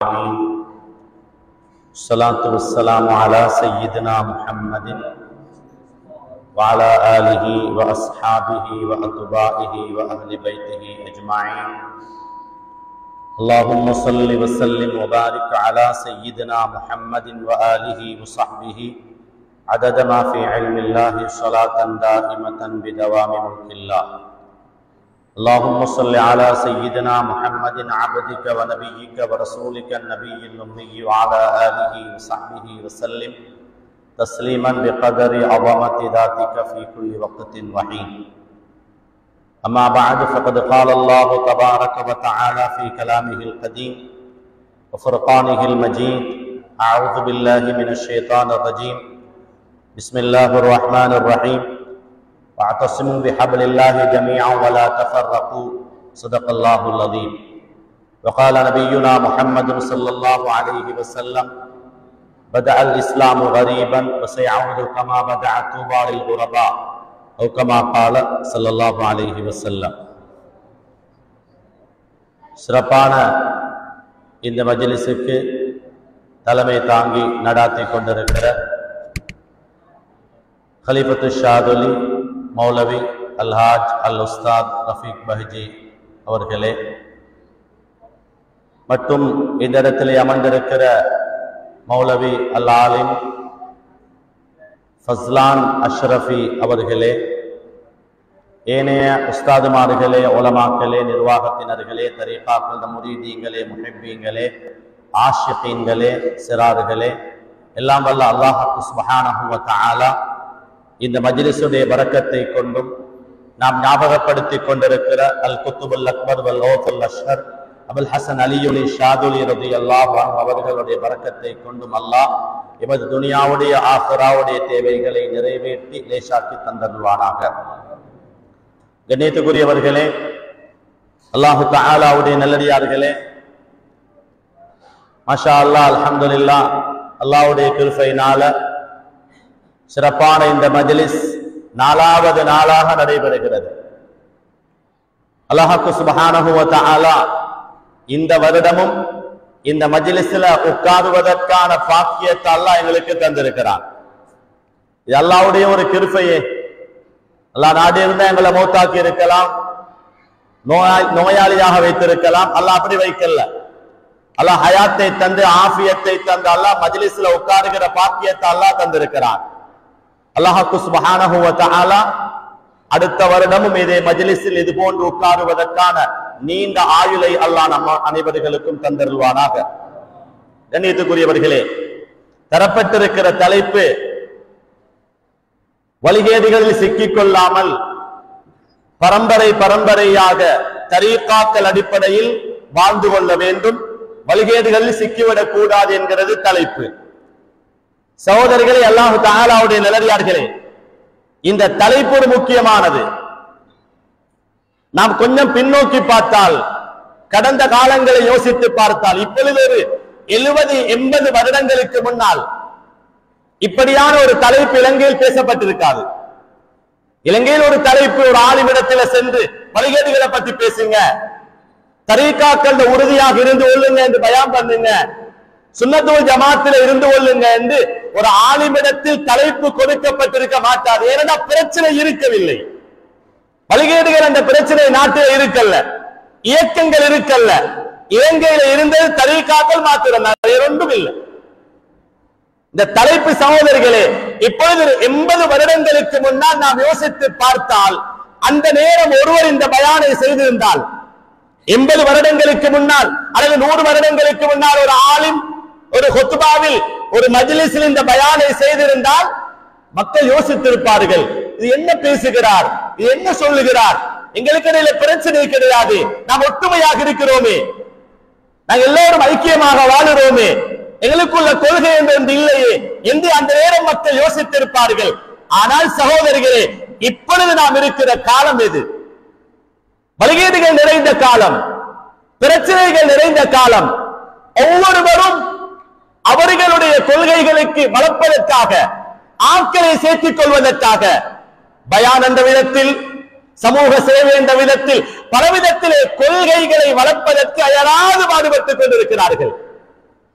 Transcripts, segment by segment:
العالمين الصلاة والسلام على سيدنا محمد وعلى آله وأصحابه وأتباعه وأهل بيته أجمعين اللهم صل وسلم وبارك على سيدنا محمد وآله وصحبه عدد ما في علم الله صلاة دائمة بدوام ملك الله اللهم صل على سيدنا محمد عبدك ونبيك ورسولك النبي الأمي وعلى آله وصحبه وسلم تسليما بقدر عظمة ذاتك في كل وقت وحين أما بعد فقد قال الله تبارك وتعالى في كلامه القديم وفرقانه المجيد أعوذ بالله من الشيطان الرجيم بسم الله الرحمن الرحيم واعتصموا بحبل الله جميعا ولا تفرقوا صدق الله العظيم وقال نبينا محمد صلى الله عليه وسلم بدأ الإسلام غريبا وسيعود كما بدأ طوبى للغرباء أو كما قال صلى الله عليه وسلم சிறப்பான இந்த மஜ்லிஸுக்கு தலைமை தாங்கி நடாத்தி கொண்டிருக்கிற खलीफत ஷாதுலி மௌலவி அல்ஹாஜ் அல் உஸ்தாத் ரஃபீக் பஹ்ஜி அவர்களே மற்றும் இந்த இடத்திலே அமர்ந்திருக்கிற மௌலவி அல் ஆலிம் ஃபஸ்லான் அஷ்ரஃபி அவர்களே ஏனைய உஸ்தாதுமார்களே உலமாக்களே நிர்வாகத்தினர்களே தரீகாக்கள் முரீதீங்களே முஹிப்பீங்களே ஆஷிகீன்களே சிறார்களே எல்லாம் வல்ல அல்லாஹு சுபஹானஹு வ தஆலா இந்த மஜ்லிஸுடைய பரக்கத்தை கொண்டும் நாம் ஞாபகப்படுத்திக் கொண்டிருக்கிற அல் குத்துபுல் அக்பர் வல் ஓஃபுல் அஷ்ஹர் அபுல் ஹசன் அலியுலி ஷாதுலி ரதி அல்லாஹ் அவர்களுடைய பரக்கத்தை கொண்டும் அல்லாஹ் எமது துனியாவுடைய ஆஹ்ராவுடைய தேவைகளை நிறைவேற்றி லேசாக்கி தந்தருவானாக கண்ணியத்துக்குரியவர்களே அல்லாஹு தஆலாவுடைய நல்லடியார்களே மஷா அல்லாஹ் அல்ஹம்துலில்லா அல்லாஹ்வுடைய கிருபையினால சிறப்பான இந்த மஜ்லிஸ் நாலாவது நாளாக நடைபெறுகிறது அல்லாஹாக்கு சுபஹானஹு வ தஆலா இந்த வருடமும் இந்த மஜ்லிஸ்ல உட்காருவதற்கான பாக்கியத்தை அல்லாஹ் எங்களுக்கு தந்திருக்கிறான் இது அல்லாஹ்வுடைய ஒரு கிருபையே அல்லாஹ் நாடி இருந்தா எங்களை மௌத்தாக்கி இருக்கலாம் நோயாளி நோயாளியாக வைத்திருக்கலாம் அல்லாஹ் அப்படி வைக்கல அல்லாஹ் ஹயாத்தை தந்து ஆஃபியத்தை தந்து அல்லாஹ் மஜ்லிஸ்ல உட்காருகிற பாக்கியத்தை அல்லாஹ் தந்திருக்கிறான் அல்லாஹாக்கு சுபஹானஹு வ தஆலா அடுத்த வருடமும் இதே மஜ்லிஸில் இது போன்று உட்காருவதற்கான நீண்ட ஆயுளை அல்லாஹ் நம்ம அனைவர்களுக்கும் தந்தருள்வானாக கண்ணியத்துக்குரியவர்களே தரப்பட்டிருக்கிற தலைப்பு வழிகேடுகளில் சிக்கிக் கொள்ளாமல் பரம்பரை பரம்பரையாக தரீக்காக்கள் அடிப்படையில் வாழ்ந்து கொள்ள வேண்டும் வழிகேடுகளில் சிக்கிவிடக் கூடாது என்கிறது தலைப்பு சகோதரிகளே அல்லாஹு தாலாவுடைய நிலடியார்களே இந்த தலைப்பு ஒரு முக்கியமானது நாம் கொஞ்சம் பின்னோக்கி பார்த்தால் கடந்த காலங்களை யோசித்து பார்த்தால் இப்பொழுது ஒரு எழுபது எண்பது வருடங்களுக்கு முன்னால் இப்படியான ஒரு தலைப்பு இலங்கையில் பேசப்பட்டிருக்காது இலங்கையில் ஒரு தலைப்பு ஒரு ஆளுமிடத்தில் சென்று வழிகேடுகளை பத்தி பேசுங்க தரீக்காக்கள் உறுதியாக இருந்து கொள்ளுங்க என்று பயம் பண்ணுங்க சுண்ணத்துவ ஜமாத்தில் இருந்து கொள்ளுங்க என்று ஒரு ஆலிமிடத்தில் தலைப்பு கொடுக்கப்பட்டிருக்க மாட்டாது ஏனென்றா பிரச்சனை இருக்கவில்லை வழிகேடுகள் அந்த பிரச்சனை நாட்டில் இருக்கல்ல இயக்கங்கள் இருக்கல்ல இலங்கையில இருந்தது தரீக்காக்கள் மாத்திரம் ஒன்றும் இல்லை இந்த தலைப்பு சகோதரிகளே இப்பொழுது எண்பது வருடங்களுக்கு முன்னால் நாம் யோசித்து பார்த்தால் அந்த நேரம் ஒருவர் இந்த பயானை செய்திருந்தால் எண்பது வருடங்களுக்கு முன்னால் அல்லது நூறு வருடங்களுக்கு முன்னால் ஒரு ஆலிம் ஒரு ஹொத்துபாவில் ஒரு மஜ்லிஸில் இந்த பயானை செய்திருந்தால் மக்கள் யோசித்திருப்பார்கள் இது என்ன பேசுகிறார் இது என்ன சொல்லுகிறார் எங்களுக்கு இடையில பிரச்சனை கிடையாது நாம் ஒற்றுமையாக இருக்கிறோமே நாங்கள் எல்லோரும் ஐக்கியமாக வாழுறோமே எங்களுக்குள்ள கொள்கை என்று இல்லையே என்று அந்த நேரம் மக்கள் யோசித்திருப்பார்கள் ஆனால் சகோதரிகளே இப்பொழுது நாம் இருக்கிற காலம் எது வழிகேடுகள் நிறைந்த காலம் பிரச்சனைகள் நிறைந்த காலம் ஒவ்வொருவரும் அவர்களுடைய கொள்கைகளுக்கு வளர்ப்பதற்காக ஆட்களை சேர்த்துக் கொள்வதற்காக பயான் என்ற விதத்தில் சமூக சேவை என்ற விதத்தில் பலவிதத்திலே கொள்கைகளை வளர்ப்பதற்கு அயராது பாடுபட்டுக் கொண்டிருக்கிறார்கள்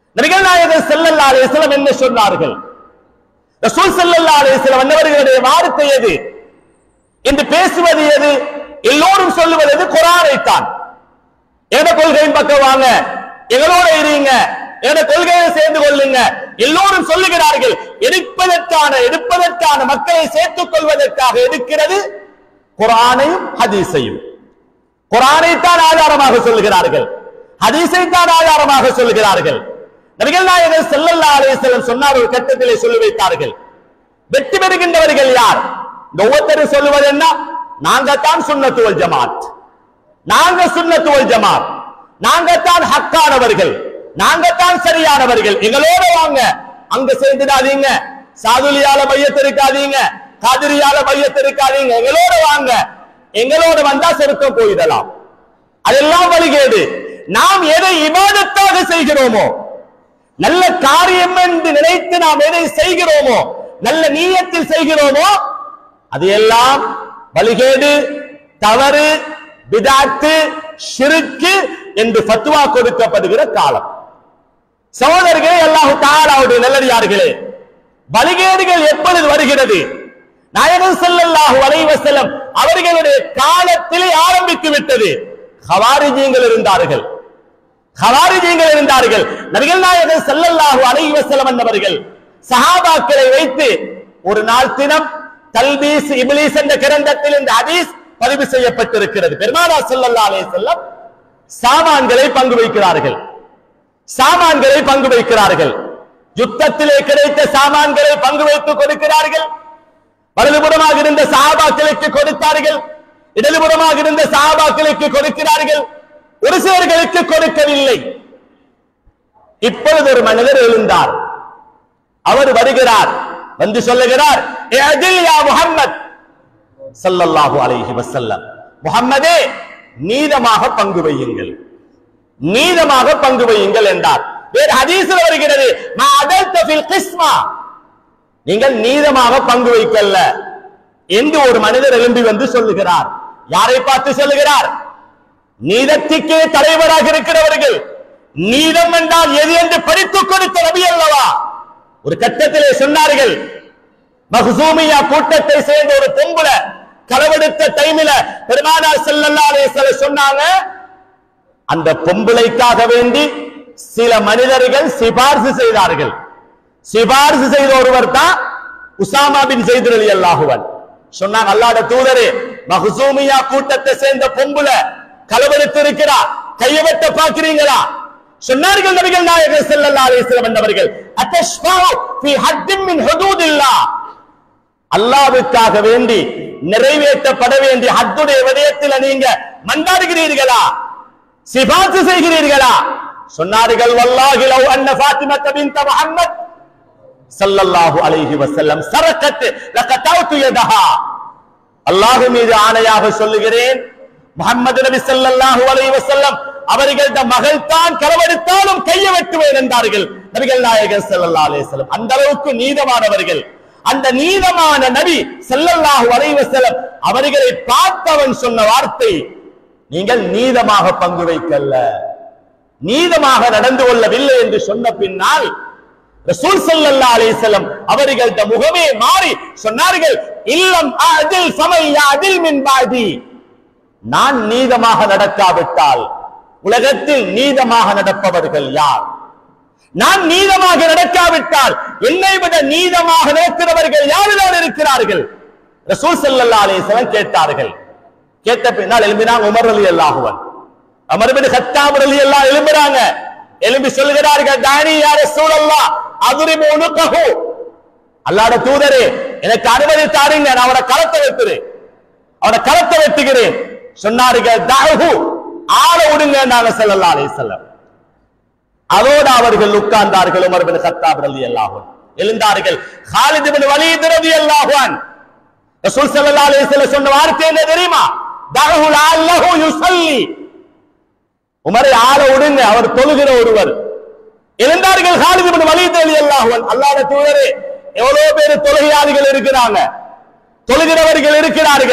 நபிகள் நாயகர் ஸல்லல்லாஹு அலைஹி வஸல்லம் என்ன சொன்னார்கள் ரசூல் ஸல்லல்லாஹு அலைஹி வஸல்லம் அன்னவர்களுடைய வார்த்தை எது என்று பேசுவது எது எல்லோரும் சொல்லுவது எது குரானைத்தான் எந்த கொள்கையின் பக்கம் வாங்க எங்களோட இருங்க எந்த கொள்கையை சேர்ந்து கொள்ளுங்க எல்லோரும் சொல்லுகிறார்கள் எடுப்பதற்கான எடுப்பதற்கான மக்களை சேர்த்துக் கொள்வதற்காக எடுக்கிறது குரானையும் ஹதீஸையும் குரானைத்தான் ஆதாரமாக சொல்லுகிறார்கள் ஹதீஸைத்தான் ஆதாரமாக சொல்லுகிறார்கள் நபிகள் நாயகர் ஸல்லல்லாஹு அலைஹி வஸல்லம் சொன்னார் ஒரு கட்டத்திலே சொல்லி வைத்தார்கள் வெற்றி பெறுகின்றவர்கள் யார் இந்த ஒவ்வொருத்தரும் சொல்லுவது என்ன நாங்க தான் சுன்னத்துவல் ஜமாத் நாங்க சுன்னத்துவல் ஜமாத் நாங்க தான் ஹக்கானவர்கள் நாங்க தான் சரியானவர்கள் எங்களோட வாங்க அங்க சேர்ந்துடாதீங்க சாதுலியால மையத்திருக்காதீங்க காதிரியால மையத்திருக்காதீங்க எங்களோட வாங்க எங்களோட வந்தா செருக்கம் போயிடலாம் அதெல்லாம் வழிகேடு நாம் எதை இபாதத்தாக செய்கிறோமோ நல்ல காரியம் என்று நினைத்து நாம் எதை செய்கிறோமோ நல்ல நீயத்தில் செய்கிறோமோ அது எல்லாம் வழிகேடு தவறு பிதாத்து ஷிருக்கு என்று ஃபத்வா கொடுக்கப்படுகிற காலம் சகோதரர்களே அல்லாஹு தாலாவுடைய நல்லடியார்களே வழிகேடுகள் எப்பொழுது வருகிறது நாயகன் ஸல்லல்லாஹு அலைஹி வஸல்லம் அவர்களுடைய காலத்திலே ஆரம்பித்து விட்டது ஹவாரிஜியங்கள் இருந்தார்கள் ஹவாரிஜியங்கள் இருந்தார்கள் நபிகள் நாயகன் ஸல்லல்லாஹு அலைஹி வஸல்லம் என்பவர்கள் சஹாபாக்களை வைத்து ஒரு நாள் தினம் தல்பீஸ் இப்லீஸ் என்ற கிரந்தத்தில் இந்த ஹதீஸ் பதிவு செய்யப்பட்டிருக்கிறது பெருமானா ஸல்லல்லாஹு அலைஹி வஸல்லம் சாமான்களை பங்கு வைக்கிறார்கள் சாமான்களை பங்கு வைக்கிறார்கள் யுத்தத்திலே கிடைத்த சாமான்களை பங்கு வைத்து கொடுக்கிறார்கள் வலதுபுறமாக இருந்த சஹாபாக்களுக்கு கொடுத்தார்கள் இடதுபுறமாக இருந்த சஹாபாக்களுக்கு கொடுக்கிறார்கள் ஒரு சிலர்களுக்கு கொடுக்கவில்லை இப்பொழுது ஒரு மனிதர் எழுந்தார் அவர் வருகிறார் வந்து சொல்லுகிறார் "இஅதில் யா முஹம்மத் ஸல்லல்லாஹு அலைஹி வஸல்லம் முஹம்மதே நீதமாக பங்கு வையுங்கள் நீதமாக பங்கு வையுங்கள் என்றார் வேறு ஹதீஸில் வருகிறது மா அதல்த ஃபில் கிஸ்மா நீங்கள் நீதமாக பங்கு வைக்கல்ல என்று ஒரு மனிதர் எழும்பி வந்து சொல்லுகிறார் யாரை பார்த்து சொல்லுகிறார் நீதத்திற்கே தலைவராக இருக்கிறவர்கள் நீதம் என்றால் எது என்று படித்துக் கொடுத்த நபி அல்லவா ஒரு கட்டத்திலே சொன்னார்கள் மஹ்சூமியா கூட்டத்தை சேர்ந்த ஒரு பொம்புல களவெடுத்த டைமில பெருமானார் ஸல்லல்லாஹு அலைஹி வஸல்லம் சொன்னாங்க அந்த பொம்பளைக்காக வேண்டி சில மனிதர்கள் சிபார்சு செய்தார்கள் சிபார்சு செய்த ஒருவர் தான் உசாமா பின் ஜெயித் அலி அல்லாஹுவன் சொன்னாங்க அல்லாஹ்வுடைய தூதரே மஹ்சூமியா கூட்டத்தை சேர்ந்த பொம்புல களவெடுத்து இருக்கிறா கையை வெட்ட பாக்குறீங்களா சொன்னார்கள் நபிகள் நாயகர் ஸல்லல்லாஹு அலைஹி வஸல்லம் என்பவர்கள் அத்தஷ்ஃபாஉ ஃபீ ஹத்தின் மின் ஹுதூதில்லாஹ் அல்லாஹ்வுக்காக வேண்டி நிறைவேற்றப்பட வேண்டிய ஹத்துடைய விடயத்தில் நீங்க மன்றாடுகிறீர்களா சிபார்சு செய்கிறீர்களா சொன்னார்கள் வல்லாஹி லவ் அன்ன ஃபாத்திமத்த பின்த முஹம்மத் ஸல்லல்லாஹு அலைஹி வஸல்லம் சரக்கத் லகதௌது யதஹா அல்லாஹ் மீது ஆணையாக சொல்லுகிறேன் முஹம்மது நபி ஸல்லல்லாஹு அலைஹி வஸல்லம் அவர்கள்ட மகள் தான் களவெடுத்தாலும் கையை வெட்டுவேன் என்றார்கள் நபிகள் நாயகர் ஸல்லல்லாஹு அலைஹி வஸல்லம் அந்த அளவுக்கு நீதமானவர்கள் அந்த நீதமான நபி ஸல்லல்லாஹு அலைஹி வஸல்லம் அவர்களை பார்த்தவன் சொன்ன வார்த்தை நீங்கள் நீதமாக பங்கு வைக்கல்ல நீதமாக நடந்து கொள்ளவில்லை என்று சொன்ன பின்னால் ரசூல் ஸல்லல்லாஹு அலைஹி வஸல்லம் அவர்கள்ட முகமே மாறி சொன்னார்கள் இல்லம் அதில் சமையா அதில் மின் பாதி நான் நீதமாக நடக்காவிட்டால் உலகத்தில் நீதமாக நடப்பவர்கள் யார் நான் நீதமாக நடக்காவிட்டால் என்னை விட நீதமாக நடக்கிறவர்கள் யாருதான் இருக்கிறார்கள் ரசூல் ஸல்லல்லாஹு அலைஹி வஸல்லம் கேட்டார்கள் கேட்ட பின்னால் எழும்பினாங்க உமர் அலி அல்லாஹுவன் அமர் பின் கத்தாப் அலி அல்லாஹ் எழும்புறாங்க எழும்பி சொல்லுகிறார்கள் தானி யார சூழல்லா அதுரிமு உனுக்கஹு அல்லாஹ்ட தூதரே எனக்கு அனுமதி தாருங்க நான் அவரை களத்தை வெட்டுறேன் அவரை களத்தை வெட்டுகிறேன் சொன்னார்கள் தஹு ஆள விடுங்க நாங்க ஸல்லல்லாஹு அலைஹி வஸல்லம் அதோடு அவர்கள் உட்கார்ந்தார்கள் உமர் பின் கத்தாப் ரலியல்லாஹு அன்ஹு எழுந்தார்கள் ஹாலித் பின் வலீத் ரலியல்லாஹு அன்ஹு ரசூல் ஸல்லல்லாஹு அலைஹி வஸல்லம் சொன்ன வார்த்தை என்ன தெரியுமா தஹு லஅல்லஹு யுஸல்லி உமரை ஆள விடுங்க அவர் தொழுகிற ஒருவர் எழுந்தார்கள் ஹாலித் பின் வலீத் ரலியல்லாஹு அன்ஹு அல்லாஹ்வுடைய தூதரே எவ்வளவு பேர் தொழுகையாளிகள் இருக்கிறாங்க தொழுகிறவர்கள் இருக்கிறார்கள்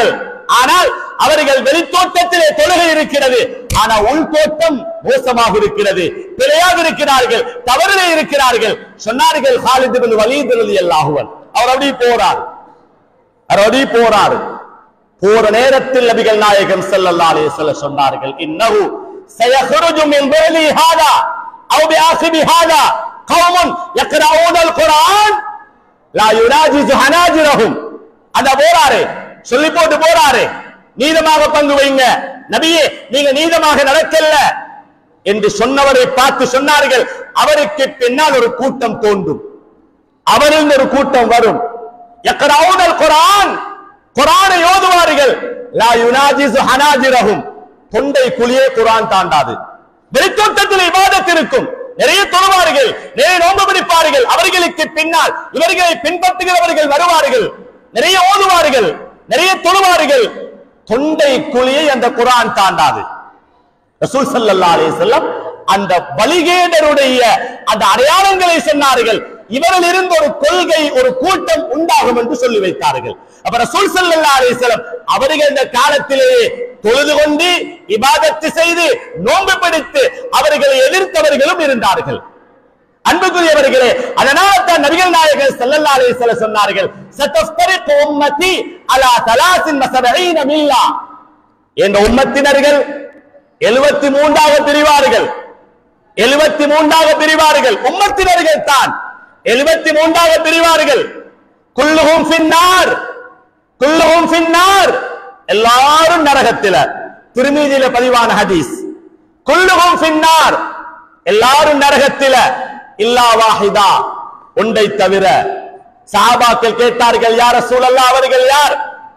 ஆனால் அவர்கள் வெளித்தோட்டத்திலே தொழுகை இருக்கிறது ஆனா உள்தோட்டம் மோசமாக இருக்கிறது பிழையாக இருக்கிறார்கள் தவறிலே இருக்கிறார்கள் சொன்னார்கள் ஹாலித் பின் வலீத் ரலியல்லாஹு அன்ஹு அவர் அப்படி போறார் அவர் அப்படி போறார் போற நேரத்தில் நபிகள் நாயகம் ஸல்லல்லாஹு அலைஹி வஸல்லம் சொன்னார்கள் இன்னஹு சயخرج من بيني هذا او باخر هذا قوم يقرؤون القرآن لا يناجز حناجرهم அத போறாரு சொல்லி போட்டு போறாரு நீதமாக பங்கு வைங்க நபியே நீங்க நீதமாக நடக்கல என்று சொன்னவரை பார்த்து சொன்னார்கள் அவருக்கு பின்னால் ஒரு கூட்டம் தோன்றும் அவரில் ஒரு கூட்டம் வரும் யக்ரவுனல் குர்ஆன் குர்ஆனை ஓதுவார்கள் லா யுனாஜிசு ஹனாஜிரஹும் தொண்டை குழியே குர்ஆன் தாண்டாது வெளித்தோட்டத்தில் இபாதத் இருக்கும் நிறைய தொழுவார்கள் நிறைய நோன்பு பிடிப்பார்கள் அவர்களுக்கு பின்னால் இவர்களை பின்பற்றுகிறவர்கள் வருவார்கள் நிறைய ஓதுவார்கள் நிறைய தொழுவார்கள் தொண்டை குழியை அந்த குர்ஆன் தாண்டாது ரசூல் ஸல்லல்லாஹு அலைஹி வஸல்லம் அந்த பலிகேடருடைய அந்த அடையாளங்களை சொன்னார்கள் இவரில் இருந்து ஒரு கொள்கை ஒரு கூட்டம் உண்டாகும் என்று சொல்லி வைத்தார்கள் அப்ப ரசூல் ஸல்லல்லாஹு அலைஹி வஸல்லம் அவர்கள் இந்த காலத்திலேயே தொழுது கொண்டு இபாதத்து செய்து நோன்பு பிடித்து அவர்களை எதிர்த்தவர்களும் இருந்தார்கள் அன்புக்குரியவர்களே அதனால தான் நபிகள் நாயகர் ஸல்லல்லாஹு அலைஹி வஸல்லம் சொன்னார்கள் சதஸ்தரிகு உம்மத்தி அலா தலாசின் வஸபஈன மில்லா என்ற உம்மத்தினர்கள் எழுபத்தி மூன்றாக பிரிவார்கள் எழுபத்தி மூன்றாக பிரிவார்கள் உம்மத்தினர்கள் தான் எழுபத்தி மூன்றாக பிரிவார்கள் குல்லுகும் பின்னார் குல்லுகும் பின்னார் எல்லாரும் நரகத்தில திருமீதியில பதிவான ஹதீஸ் குல்லுகும் பின்னார் எல்லாரும் நரகத்தில இல்லா வாஹிதா ஒன்றை தவிர சஹாபாக்கள் கேட்டார்கள் யார சூழல்லா அவர்கள் யார்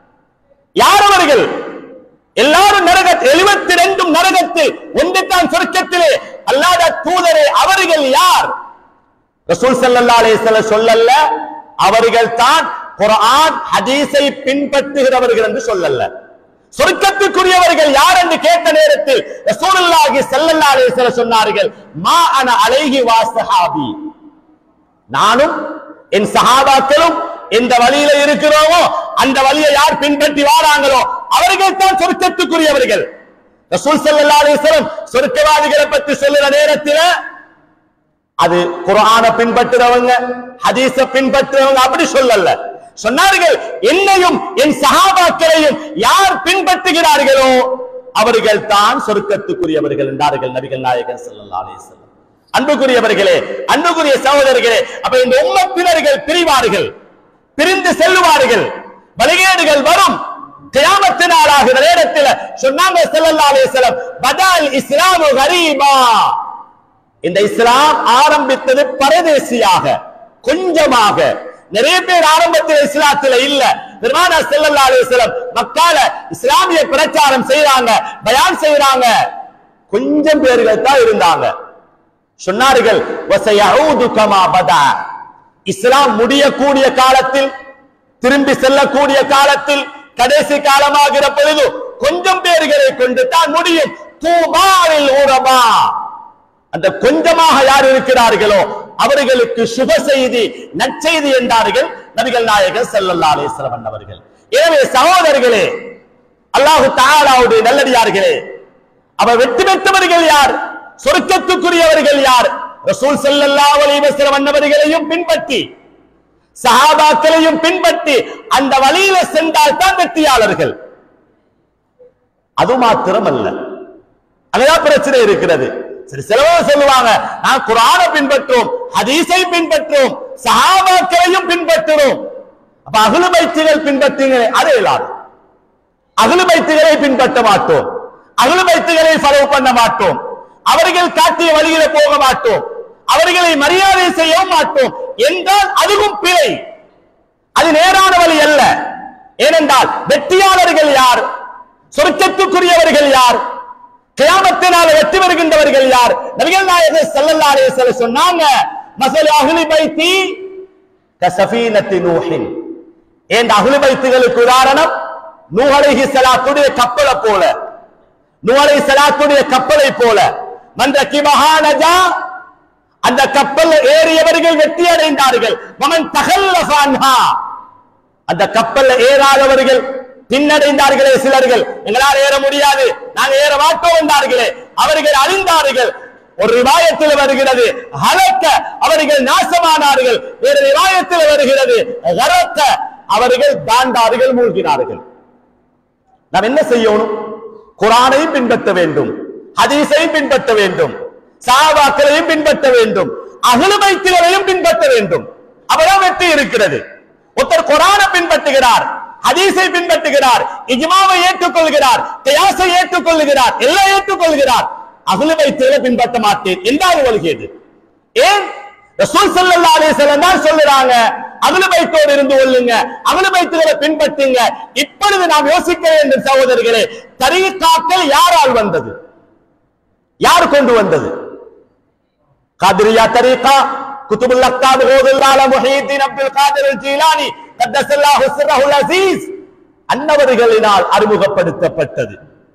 யார் அவர்கள் எல்லாரும் நரக எழுபத்தி ரெண்டும் நரகத்தில் ஒன்றுதான் சொர்க்கத்திலே அல்லாத தூதரே அவர்கள் யார் ரசூல் ஸல்லல்லாஹு அலைஹி வஸல்லம் சொல்லல்ல அவர்கள் தான் குர்ஆன் ஹதீஸை பின்பற்றுகிறவர்கள் என்று சொல்லல்ல சொர்க்கத்துக்குரியவர்கள் யார் என்று கேட்ட நேரத்தில் ரசூலுல்லாஹி ஸல்லல்லாஹு அலைஹி வஸல்லம் சொன்னார்கள் மா அன அலைஹி வா ஸஹாபி நானும் என் சஹாபாக்களும் எந்த வழியில இருக்கிறோமோ அந்த வழியை யார் பின்பற்றி வாராங்களோ அவர்கள் தான் சொர்க்கத்துக்குரியவர்கள் ரசூல் ஸல்லல்லாஹு அலைஹி வஸல்லம் சொர்க்கவாதிகளை பற்றி சொல்லுற நேரத்தில் அது குர்ஆன பின்பற்றுறவங்க ஹதீஸ பின்பற்றுறவங்க அப்படி சொல்லல சொன்னார்கள் என்னையும் என் சஹாபாக்களையும் யார் பின்பற்றுகிறார்களோ அவர்கள் தான் சொர்க்கத்துக்குரியவர்கள் என்றார்கள் நபிகள் நாயகன் ஸல்லல்லாஹு அலைஹி வஸல்லம் அன்புக்குரியவர்களே அன்புக்குரிய சகோதரர்களே அப்ப இந்த உம்மத்தினர்கள் பிரிவார்கள் பிரிந்து செல்லுவார்கள் வழிகேடுகள் வரும் கியாமத்து நாளாகிற நேரத்தில் சொன்னாங்க ஸல்லல்லாஹு அலைஹி வஸல்லம் பதால் இஸ்லாமு கரீபா இந்த இஸ்லாம் ஆரம்பித்தது பரதேசியாக கொஞ்சமாக நிறைய பேர் ஆரம்பத்தில் இஸ்லாத்துல இல்ல பெருமானா ஸல்லல்லாஹு அலைஹி வஸல்லம் மக்கால இஸ்லாமிய பிரச்சாரம் செய்றாங்க பயான் செய்றாங்க கொஞ்சம் பேர்கள் தான் இருந்தாங்க சொன்னார்கள் வசயஊது கமா பதா இஸ்லாம் முடியக்கூடிய காலத்தில் திரும்பி செல்லக்கூடிய காலத்தில் கடைசி காலமாகிற பொழுது கொஞ்சம் பேர்களை கொண்டு தான் முடியும் தூபாவில் ஊரமா அந்த கொஞ்சமாக யார் இருக்கிறார்களோ அவர்களுக்கு சுப செய்தி நற்செய்தி என்றார்கள் நபிகள் நாயகர் ஸல்லல்லாஹு அலைஹி வஸல்லம் அவர்கள் எனவே சகோதரர்களே அல்லாஹு தஆலாவுடைய நல்லடியார்களே அவர் வெற்றி பெற்றவர்கள் யார் சொர்க்கத்துக்குரியவர்கள் யார் ரசூல் ஸல்லல்லாஹு அலைஹி வஸல்லம் அன்னவர்களையும் பின்பற்றி சஹாபாக்களையும் பின்பற்றி அந்த வழியில சென்றால் தான் வெற்றியாளர்கள் அது மாத்திரம் அல்ல அங்கதான் பிரச்சனை இருக்கிறது சரி சிலவங்க சொல்லுவாங்க நான் குரானை பின்பற்றுவோம் ஹதீஸை பின்பற்றுவோம் சஹாபாக்களையும் பின்பற்றுவோம் அப்ப அகலு பைத்துகள் பின்பற்றுங்க அது இல்லாது அகலு பைத்துகளை பின்பற்ற மாட்டோம் அகலு பைத்துகளை ஃபாலோ பண்ண மாட்டோம் அவர்கள் காட்டிய வழியில போக மாட்டோம் அவர்களை மரியாதை செய்யவும் மாட்டோம் என்றால் அதுவும் பிழை அது நேரான வழி அல்ல ஏனென்றால் வெற்றியாளர்கள் யார் சொர்க்கத்துக்குரியவர்கள் யார் கியாமத்தினால் வெற்றி வருகின்றவர்கள் யார் நபிகள் நாயகர் ஸல்லல்லாஹு அலைஹி வஸல்லம் சொன்னாங்க மஸல் அஹ்லி பைத்தி கஸஃபீனத்தி நூஹின் ஏன் அஹ்லி பைத்துகளுக்கு உதாரணம் நூஹ் அலைஹி ஸலாத்துடைய கப்பலை போல நூஹ் அலைஹி ஸலாத்துடைய கப்பலை போல மன் ரகிபஹா நஜா அந்த கப்பல் ஏறியவர்கள் வெற்றி அடைந்தார்கள் மமன் தகல்லஃப அன்ஹா அந்த கப்பல்ல ஏறாதவர்கள் பின்னடைந்தார்களே சிலர்கள் எங்களால் ஏற முடியாது நாங்க ஏற மாட்டோம் என்றார்களே அவர்கள் அழிந்தார்கள் ஒரு ரிவாயத்தில் வருகிறது ஹலக்க அவர்கள் நாசமானார்கள் வேறு ரிவாயத்தில் வருகிறது கரக்க அவர்கள் தாண்டார்கள் மூழ்கினார்கள் நாம் என்ன செய்யணும் குரானை பின்பற்ற வேண்டும் ஹதீஸை பின்பற்ற வேண்டும் சாபாக்களையும் பின்பற்ற வேண்டும் அகலுமைத்திகளையும் பின்பற்ற வேண்டும் அவதான் வெற்றி இருக்கிறது ஒருத்தர் குரானை பின்பற்றுகிறார் ஹதீஸை பின்பற்றுகிறார் இஜ்மாவை ஏற்றுக்கொள்கிறார் கியாஸை ஏற்றுக்கொள்கிறார் எல்லாம் ஏற்றுக்கொள்கிறார் அகலுமைத்திகளை பின்பற்ற மாட்டேன் என்றால் ஒழுகியது ஏன் ரசூல் ஸல்லல்லாஹு அலைஹி வஸல்லம் தான் சொல்லுறாங்க அகல பைத்தோடு இருந்து கொள்ளுங்க அகல பைத்துகளை பின்பற்றுங்க இப்பொழுது நாம் யோசிக்க வேண்டும் சகோதரர்களே தரீகாக்கள் யாரால் வந்தது யார் கொண்டு வந்தது காதிரியா தரீகா குத்துபுல் அக்தாப் ஹோதுல்லால Muhiyuddin Abdul Qadir al Jilani கத்தஸல்லாஹு சிர்ரஹுல் அஸீஸ் அன்னவர்களினால் அறிமுகப்படுத்தப்பட்டது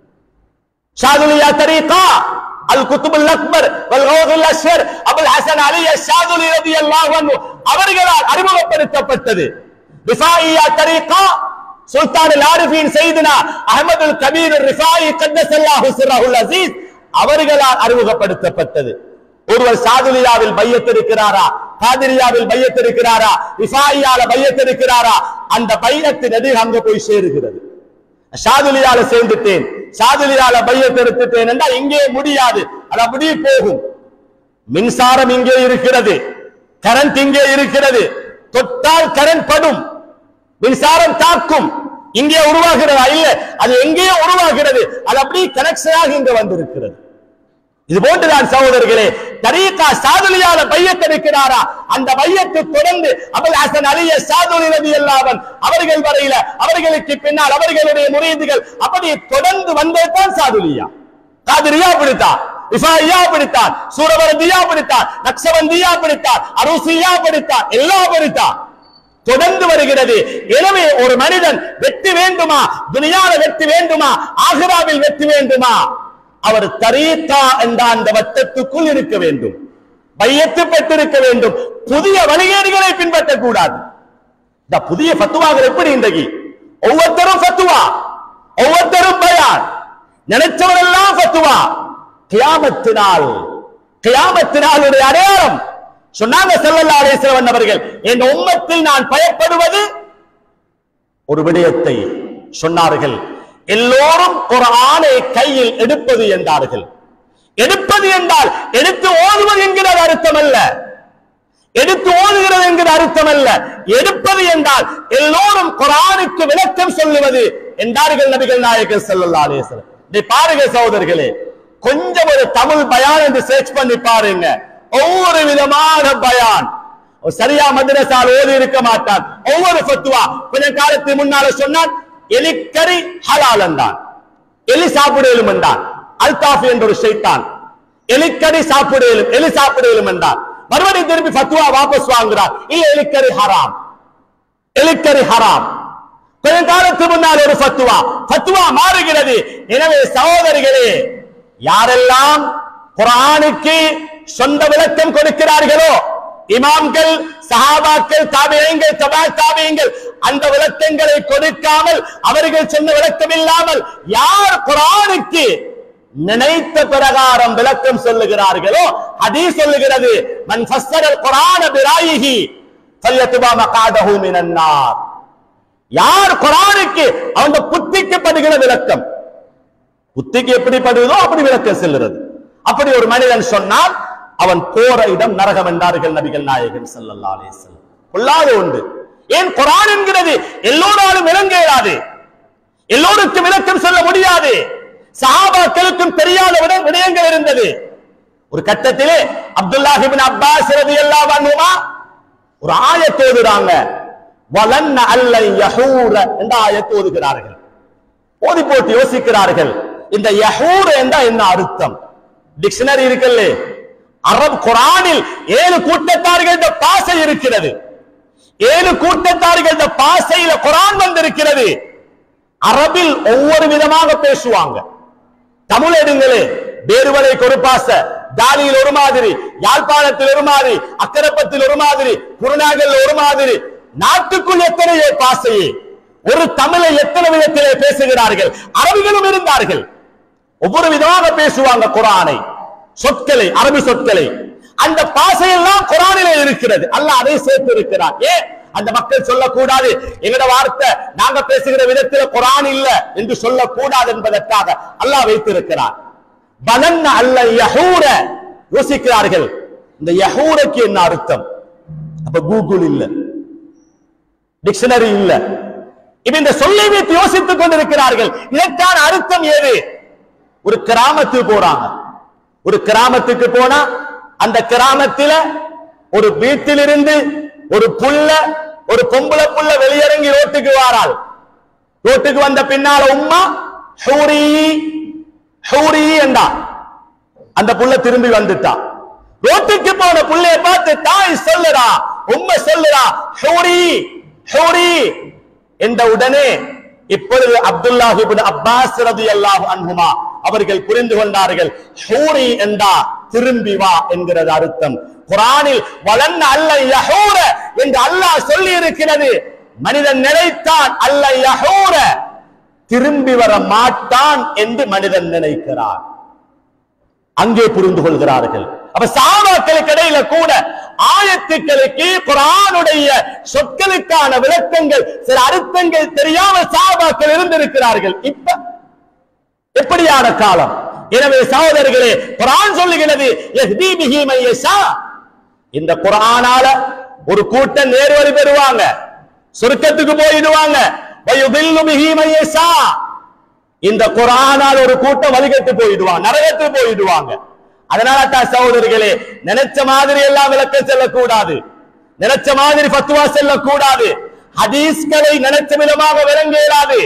ஷாதுலியா தரீகா அல் குத்துபுல் அக்பர் வல் ஹோதுல் அஸ்வர் அபுல் ஹசன் அலி ஷாதுலி ரலியல்லாஹு அன்ஹு அவர்களால் அறிமுகப்படுத்தப்பட்டது ரிஃபாயியா தரீகா சுல்தான் அல் ஆரிஃபீன் சையதுனா அஹ்மதுல் கபீர் ரிஃபாயி கத்தஸல்லாஹு சிர்ரஹுல் அஸீஸ் அவர்களால் அறிமுகப்படுத்தப்பட்டது ஒருவர் சாதுலியாவில் பையத்திருக்கிறாரா காதிரியாவில் பையத்திருக்கிறாரா ரிஃபாயியால பையத்திருக்கிறாரா அந்த பையத்தின் எதிர் அங்க போய் சேருகிறது ஷாதுலியால சேர்ந்துட்டேன் ஷாதுலியால பையத்தை எடுத்துட்டேன் என்றால் இங்கே முடியாது அது அப்படியே போகும் மின்சாரம் இங்கே இருக்கிறது கரண்ட் இங்கே இருக்கிறது தொட்டால் கரண்ட் படும் மின்சாரம் தாக்கும் இங்கே உருவாகிறதா இல்ல அது எங்கேயோ உருவாகிறது அது அப்படியே கனெக்ஷனாக இங்க வந்திருக்கிறது இது போன்றுதான் சகோதரர்களே தரீகா சாதுலியால பையத் இருக்கிறாரா அந்த பையத்தை தொடர்ந்து அபுல் ஹசன் அலிய சாதுலி ரவி அல்லாவன் அவர்கள் வரையில அவர்களுக்கு பின்னால் அவர்களுடைய முறையீடுகள் அப்படி தொடர்ந்து வந்ததுதான் சாதுலியா காதிரியா பிடித்தான் இஃபாயா பிடித்தான் சூரவரதியா பிடித்தான் நக்ஷவந்தியா பிடித்தான் அருசியா பிடித்தான் எல்லாம் பிடித்தான் தொடர்ந்து வருகிறது எனவே ஒரு மனிதன் வெற்றி வேண்டுமா துனியால வெற்றி வேண்டுமா ஆகிராவில் வெற்றி வேண்டுமா அவர் தரீகா என்ற அந்த வட்டத்துக்குள் இருக்க வேண்டும் பையத்து பெற்றிருக்க வேண்டும் புதிய வழிகேடுகளை பின்பற்றக்கூடாது இந்த புதிய ஃபத்துவாக்கள் எப்படி இன்றைக்கு ஒவ்வொருத்தரும் ஃபத்துவா ஒவ்வொருத்தரும் பயான் நினைச்சவரெல்லாம் ஃபத்துவா கியாமத்தினால் கியாமத்தினாலுடைய அடையாளம் சொன்னாங்க ஸல்லல்லாஹு அலைஹி வஸல்லம் அவர்கள் என் உம்மத்தில் நான் பயப்படுவது ஒரு விடயத்தை சொன்னார்கள் எல்லோரும் குர்ஆனை கையில் எடுப்பது என்றார்கள் எடுப்பது என்றால் எடுத்து ஓதுவது என்கிற அர்த்தம் அல்ல எடுத்து ஓதுகிறது என்கிற அர்த்தம் அல்ல எடுப்பது என்றால் எல்லோரும் குர்ஆனுக்கு விளக்கம் சொல்லுவது என்றார்கள் நபிகள் நாயகர் ஸல்லல்லாஹு அலைஹி வஸல்லம் இதை பாருங்க சகோதரர்களே கொஞ்சம் ஒரு தமிழ் பயான் என்று சர்ச் பண்ணி பாருங்க ஒவ்வொரு விதமான பயான் ஒரு சரியா மദ്രസാல் ஓதி இருக்க மாட்டான் ஒவ்வொரு ஃபத்வா கொஞ்ச காலத்துக்கு முன்னால சொன்னான் எலிக்கறி ஹலால் என்றான் எலி சாப்பிடலும் என்றான் அல்தாஃப் என்ற ஒரு ஷைத்தான் எலிக்கறி சாப்பிடலும் எலி சாப்பிடலும் என்றான் மறுபடியும் திருப்பி ஃபத்வா வாபஸ் வாங்குறார் இல்ல எலிக்கறி ஹராம் எலிக்கறி ஹராம் கொஞ்ச காலத்துக்கு முன்னால் ஒரு ஃபத்வா ஃபத்வா மாறுகிறது எனவே சகோதரிகளே யாரெல்லாம் குர்ஆனுக்கு சொந்த விளக்கம் கொடுக்கிறார்களோ இமாம்கள் சஹாபாக்கள் தாபியங்கள் தபா தாபியங்கள் அந்த விளக்கங்களை கொடுக்காமல் அவர்கள் சொன்ன விளக்கம் இல்லாமல் யார் குர்ஆனுக்கு நினைத்த பிரகாரம் விளக்கம் சொல்லுகிறார்களோ ஹதீஸ் சொல்லுகிறது மன் ஃபஸ்ஸரல் குர்ஆன பிராயிஹி ஃபல்யத்துபா மகாதஹு மினன் நார் யார் குர்ஆனுக்கு அவங்க புத்திக்கு படுகிற விளக்கம் புத்திக்கு எப்படி படுவதோ அப்படி விளக்கம் செல்லுறது அப்படி ஒரு மனிதன் சொன்னால் அவன் போற இடம் நரகம் என்றார்கள் நபிகள் நாயகன் ஸல்லல்லாஹு அலைஹி வஸல்லம் கொள்ளாத உண்டு ஏன் குர்ஆன் என்கிறது எல்லோராலும் விளங்க இயலாது எல்லோருக்கும் விளக்கம் சொல்ல முடியாது சஹாபாக்களுக்கும் தெரியாத விட- விடயங்கள் இருந்தது ஒரு கட்டத்திலே அப்துல்லாஹ் இப்னு அப்பாஸ் ரலியல்லாஹு அன்ஹுமா ஒரு ஆயத் ஓதுறாங்க வலன்ன அல்லன் யஹூர என்ற ஆயத் ஓதுகிறார்கள் ஓதி போட்டு யோசிக்கிறார்கள் இந்த யஹூர் என்ற என்ன அர்த்தம் டிக்ஷனரி இருக்குல்ல அரபு குரானில் ஏழு கூட்டத்தார்கள் பாசை இருக்கிறது ஏழு கூட்டத்தார்கள் பாசையில குரான் வந்திருக்கிறது அரபில் ஒவ்வொரு விதமாக பேசுவாங்க தமிழ் எடுங்களே வேறுவலைக்கு ஒரு பாச தாலியில் ஒரு மாதிரி யாழ்ப்பாணத்தில் ஒரு மாதிரி அக்கரப்பத்தில் ஒரு மாதிரி குருநாகல் ஒரு மாதிரி நாட்டுக்குள் எத்தனையோ பாசையே ஒரு தமிழை எத்தனை விதத்திலே பேசுகிறார்கள் அரபிகளும் இருந்தார்கள் ஒவ்வொரு விதமாக பேசுவாங்க குரானை சொற்களை அரபி சொற்களை அந்த பாசையெல்லாம் குரானிலே இருக்கிறது அல்லாஹ் அதை சேர்த்து இருக்கிறார் ஏன் அந்த மக்கள் சொல்லக்கூடாது எங்கட வார்த்தை நாங்க பேசுகிற விதத்தில் குரான் இல்ல என்று சொல்லக்கூடாது என்பதற்காக அல்லாஹ் வைத்திருக்கிறார் பலன் அல்ல யஹூர யோசிக்கிறார்கள் இந்த யஹூருக்கு என்ன அர்த்தம் அப்ப கூகுள் இல்ல டிக்ஷனரி இல்ல இப்ப இந்த சொல்லை வைத்து யோசித்துக் கொண்டிருக்கிறார்கள் இதற்கான அர்த்தம் ஏது ஒரு கிராமத்துக்கு போறாங்க ஒரு கிராமத்துக்கு போனா அந்த கிராமத்தில ஒரு வீட்டிலிருந்து ஒரு புள்ள ஒரு பொம்பளை புள்ள வெளியிறங்கி ரோட்டுக்கு வாராள் ரோட்டுக்கு வந்த பின்னால உம்மா ஹூரி ஹூரி என்றா அந்த புள்ள திரும்பி வந்துட்டா ரோட்டுக்கு போன புள்ளைய பார்த்து தாய் சொல்லுறா உம்மை சொல்லுறா ஹூரி ஹூரி என்ற உடனே இப்பொழுது அப்துல்லாஹ் இப்னு அப்பாஸ் ரலியல்லாஹு அன்ஹுமா அவர்கள் புரிந்து கொண்டார்கள் ஹூரி என்றா திரும்பி வா என்கிறது அர்த்தம் குரானில் வளன் அல்ல யஹூர என்று அல்லாஹ் சொல்லி இருக்கிறது மனிதன் நினைத்தான் அல்ல யஹூர திரும்பி வர மாட்டான் என்று மனிதன் நினைக்கிறார் அங்கே புரிந்து கொள்கிறார்கள் அப்ப சாபாக்களுக்கு இடையில கூட ஆயத்துக்களுக்கு குரானுடைய சொற்களுக்கான விளக்கங்கள் சில அர்த்தங்கள் தெரியாம சாபாக்கள் இருந்திருக்கிறார்கள் இப்ப எப்படியான காலம் எனவே சகோதரர்களே குரான் சொல்லுகிறது யஹ்தி பிஹி மை யஷா. இந்த குரானால ஒரு கூட்டம் நேர்வழி பெறுவாங்க சொர்க்கத்துக்கு போயிடுவாங்க வயுதில்லு பிஹி மை யஷா. இந்த குரானால் ஒரு கூட்டம் வழிகட்டு போயிடுவாங்க நரகத்துக்கு போயிடுவாங்க அதனால தான் சகோதரர்களே நினைச்ச மாதிரி எல்லாம் விளக்க செல்லக்கூடாது நினைச்ச மாதிரி ஃபத்வா செல்லக்கூடாது ஹதீஸ்களை நினைச்ச விதமாக விளங்க இயலாது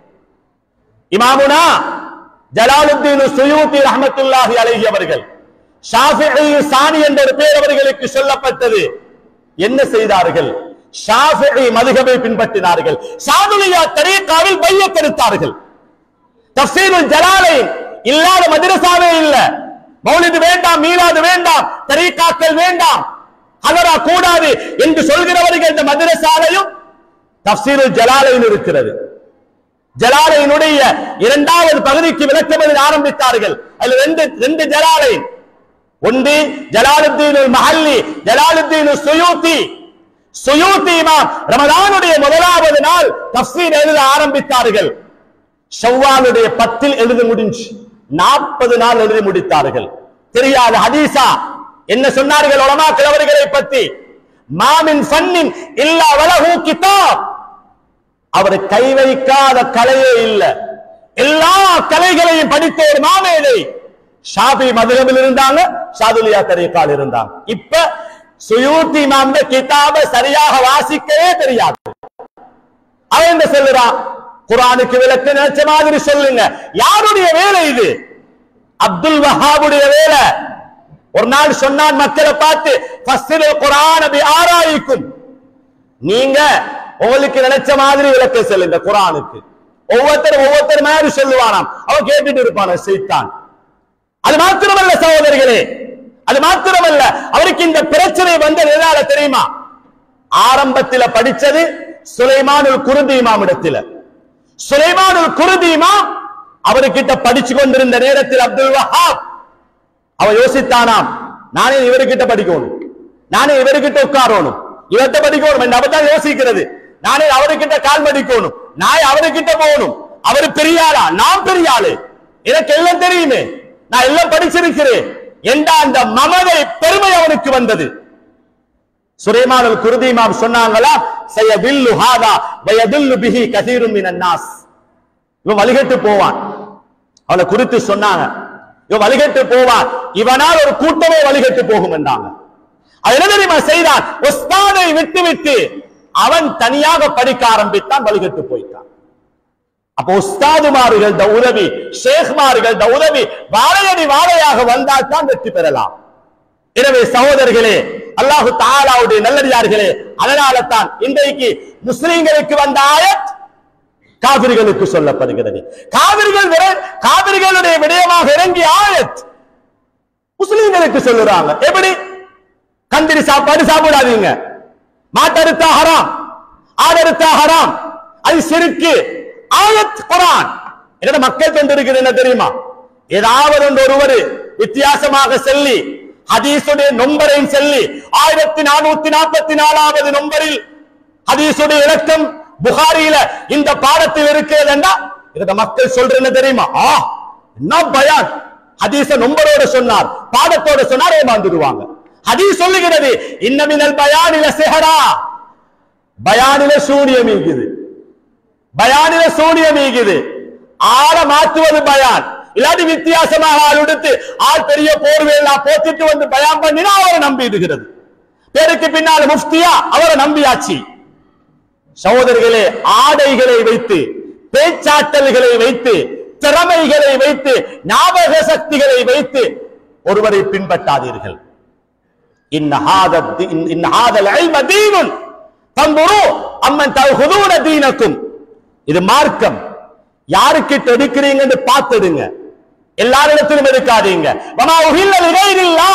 இமாமுனா ஜலாலுத்தீன் சுயூத்தி ரஹமத்துல்லாஹி அலைஹி அவர்கள் ஷாஃபிஈ சானி என்ற ஒரு பேர் அவர்களுக்கு சொல்லப்பட்டது என்ன செய்தார்கள் ஷாஃபிஈ மதுகபை பின்பற்றினார்கள் சாதுலியா தரீக்காவில் பையத் எடுத்தார்கள் தஃசீருல் ஜலாலை இல்லாத மதரசாவே இல்ல மௌலிது வேண்டாம் மீலாது வேண்டாம் தரீக்காக்கள் வேண்டாம் அதரா கூடாது என்று சொல்கிறவர்கள் இந்த மதரசாலையும் தஃசீருல் ஜலாலையில் இருக்கிறது ஜலாலையினுடைய இரண்டாவது பகுதிக்கு விளக்கம் எழுத ஆரம்பித்தார்கள் அதுல ரெண்டு ரெண்டு ஜலாலை ஒன்று ஜலாலுத்தீன் மஹல்லி ஜலாலுத்தீன் சுயூத்தி சுயூத்தி இமாம் ரமதானுடைய முதலாவது நாள் தஃசீர் எழுத ஆரம்பித்தார்கள் ஷவ்வாலுடைய பத்தில் எழுத முடிஞ்சு நாற்பது நாள் எழுதி முடித்தார்கள் தெரியாத ஹதீஸா என்ன சொன்னார்கள் உலமாக்கள் அவர்களை பற்றி மாமின் ஃபன்னின் இல்லா வலஹு கிதாப் அவர் கை வைக்காத கலையே இல்ல எல்லா கலைகளையும் படித்த ஒரு மாமேதை ஷாபி மதுரபில் இருந்தாங்க ஷாதுலியா தரீக்கால் இருந்தாங்க இப்ப சுயூத்தி மாந்த கிதாப சரியாக வாசிக்கவே தெரியாது அவன் என்ன சொல்லுறான் குரானுக்கு விளக்கு நினைச்ச மாதிரி சொல்லுங்க யாருடைய வேலை இது அப்துல் வஹாபுடைய வேலை ஒரு நாள் சொன்னான் மக்களை பார்த்து ஃபஸ்ஸில் குரான பி ஆராயிக்கும் நீங்க உங்களுக்கு நினைச்ச மாதிரி விளக்க சொல்லுங்க குரானுக்கு ஒவ்வொருத்தரும் ஒவ்வொருத்தர் மாதிரி சொல்லுவானாம் அவன் கேட்டுட்டு இருப்பான செய்தான் அது மாத்திரமல்ல சகோதரிகளே அது மாத்திரமல்ல அவருக்கு இந்த பிரச்சனை வந்தது எதனால தெரியுமா ஆரம்பத்தில் படிச்சது சுலைமானுல் குருதி இமாமிடத்தில் சுலைமானுல் குருதி இமாம் அவர்கிட்ட படிச்சு கொண்டிருந்த நேரத்தில் அப்துல் வஹாப் அவன் யோசித்தானாம் நானே இவர்கிட்ட படிக்கணும் நானே இவர்கிட்ட உட்காரணும் இவர்கிட்ட படிக்கணும் என்று அவர்தான் யோசிக்கிறது நானே அவர்கிட்ட கால் மடிக்கணும் நான் அவர்கிட்ட போகணும் அவர் பெரிய ஆளா நான் பெரிய ஆளு எனக்கு எல்லாம் தெரியுமே நான் எல்லாம் படிச்சிருக்கிறேன் என்ற அந்த மமதை பெருமை அவனுக்கு வந்தது சுலைமானுல் குருதி இமாம் சொன்னாங்களா சயதில்லு ஹாதா வயதில்லு பிஹி கதீரும் மினன் நாஸ் இவன் வழிகட்டு போவான் அவனை குறித்து சொன்னாங்க இவன் வழிகட்டு போவான் இவனால் ஒரு கூட்டமே வழிகட்டு போகும் என்றாங்க அது என்ன தெரியுமா செய்தான் உஸ்தானை விட்டு விட்டு அவன் தனியாக படிக்க ஆரம்பித்தான் வழிகட்டு போயிட்டான் அப்போ உஸ்தாதுமார்கள் உதவி ஷேக்மார்கள் உதவி வாழையடி வாழையாக வந்தால் தான் வெற்றி பெறலாம் எனவே சகோதரர்களே அல்லாஹு தாலாவுடைய நல்லடியார்களே அதனால தான் இன்றைக்கு முஸ்லிம்களுக்கு வந்த ஆயத் காவிர்களுக்கு சொல்லப்படுகிறது காவிர்கள் விர- காவிர்களுடைய விடயமாக இறங்கிய ஆயத் முஸ்லிம்களுக்கு சொல்லுறாங்க எப்படி கந்திரி சாப்பாடு சாப்பிடாதீங்க மாட்டறுத்தா ஹராம் ஆடறுத்தா ஹராம் அது சிறுக்கு ஆயத் குரான் எங்கட மக்கள் கொண்டிருக்கிறது என்ன தெரியுமா ஏதாவது ஒன்று ஒருவர் வித்தியாசமாக சொல்லி ஹதீசுடைய நொம்பரையும் சொல்லி ஆயிரத்தி நானூத்தி நாற்பத்தி நாலாவது நொம்பரில் ஹதீசுடைய இலக்கம் புகாரியில இந்த பாடத்தில் இருக்கிறதுண்டா இந்த மக்கள் சொல்ற என்ன தெரியுமா ஆ என்ன பயான் ஹதீஸ நொம்பரோட சொன்னார் பாடத்தோட சொன்னார் ஏமாந்துடுவாங்க ஹதீஸ் சொல்லுகிறது இன்னமினல் பயானில சிஹரா பயானில சூனியம் இருக்குது பயானில சூனியம் ஈகுது ஆள மாற்றுவது பயான் இல்லாட்டி வித்தியாசமாக ஆள் எடுத்து ஆள் பெரிய போர்வையெல்லாம் போத்திட்டு வந்து பயான் பண்ணினா அவரை நம்பிடுகிறது பேருக்கு பின்னால் முஃப்தியா அவரை நம்பியாச்சு சகோதரர்களே ஆடைகளை வைத்து பேச்சாற்றல்களை வைத்து திறமைகளை வைத்து ஞாபக சக்திகளை வைத்து ஒருவரை பின்பற்றாதீர்கள் إن هذا الدين إن هذا العلم دين فانظروا أمن تأخذون دينكم இது மார்க்கம் யாருக்கிட்ட எடுக்கிறீங்கன்னு பார்த்துடுங்க எல்லாரிடத்திலும் எடுக்காதீங்க வமா உஹில்ல லிகைரில்லா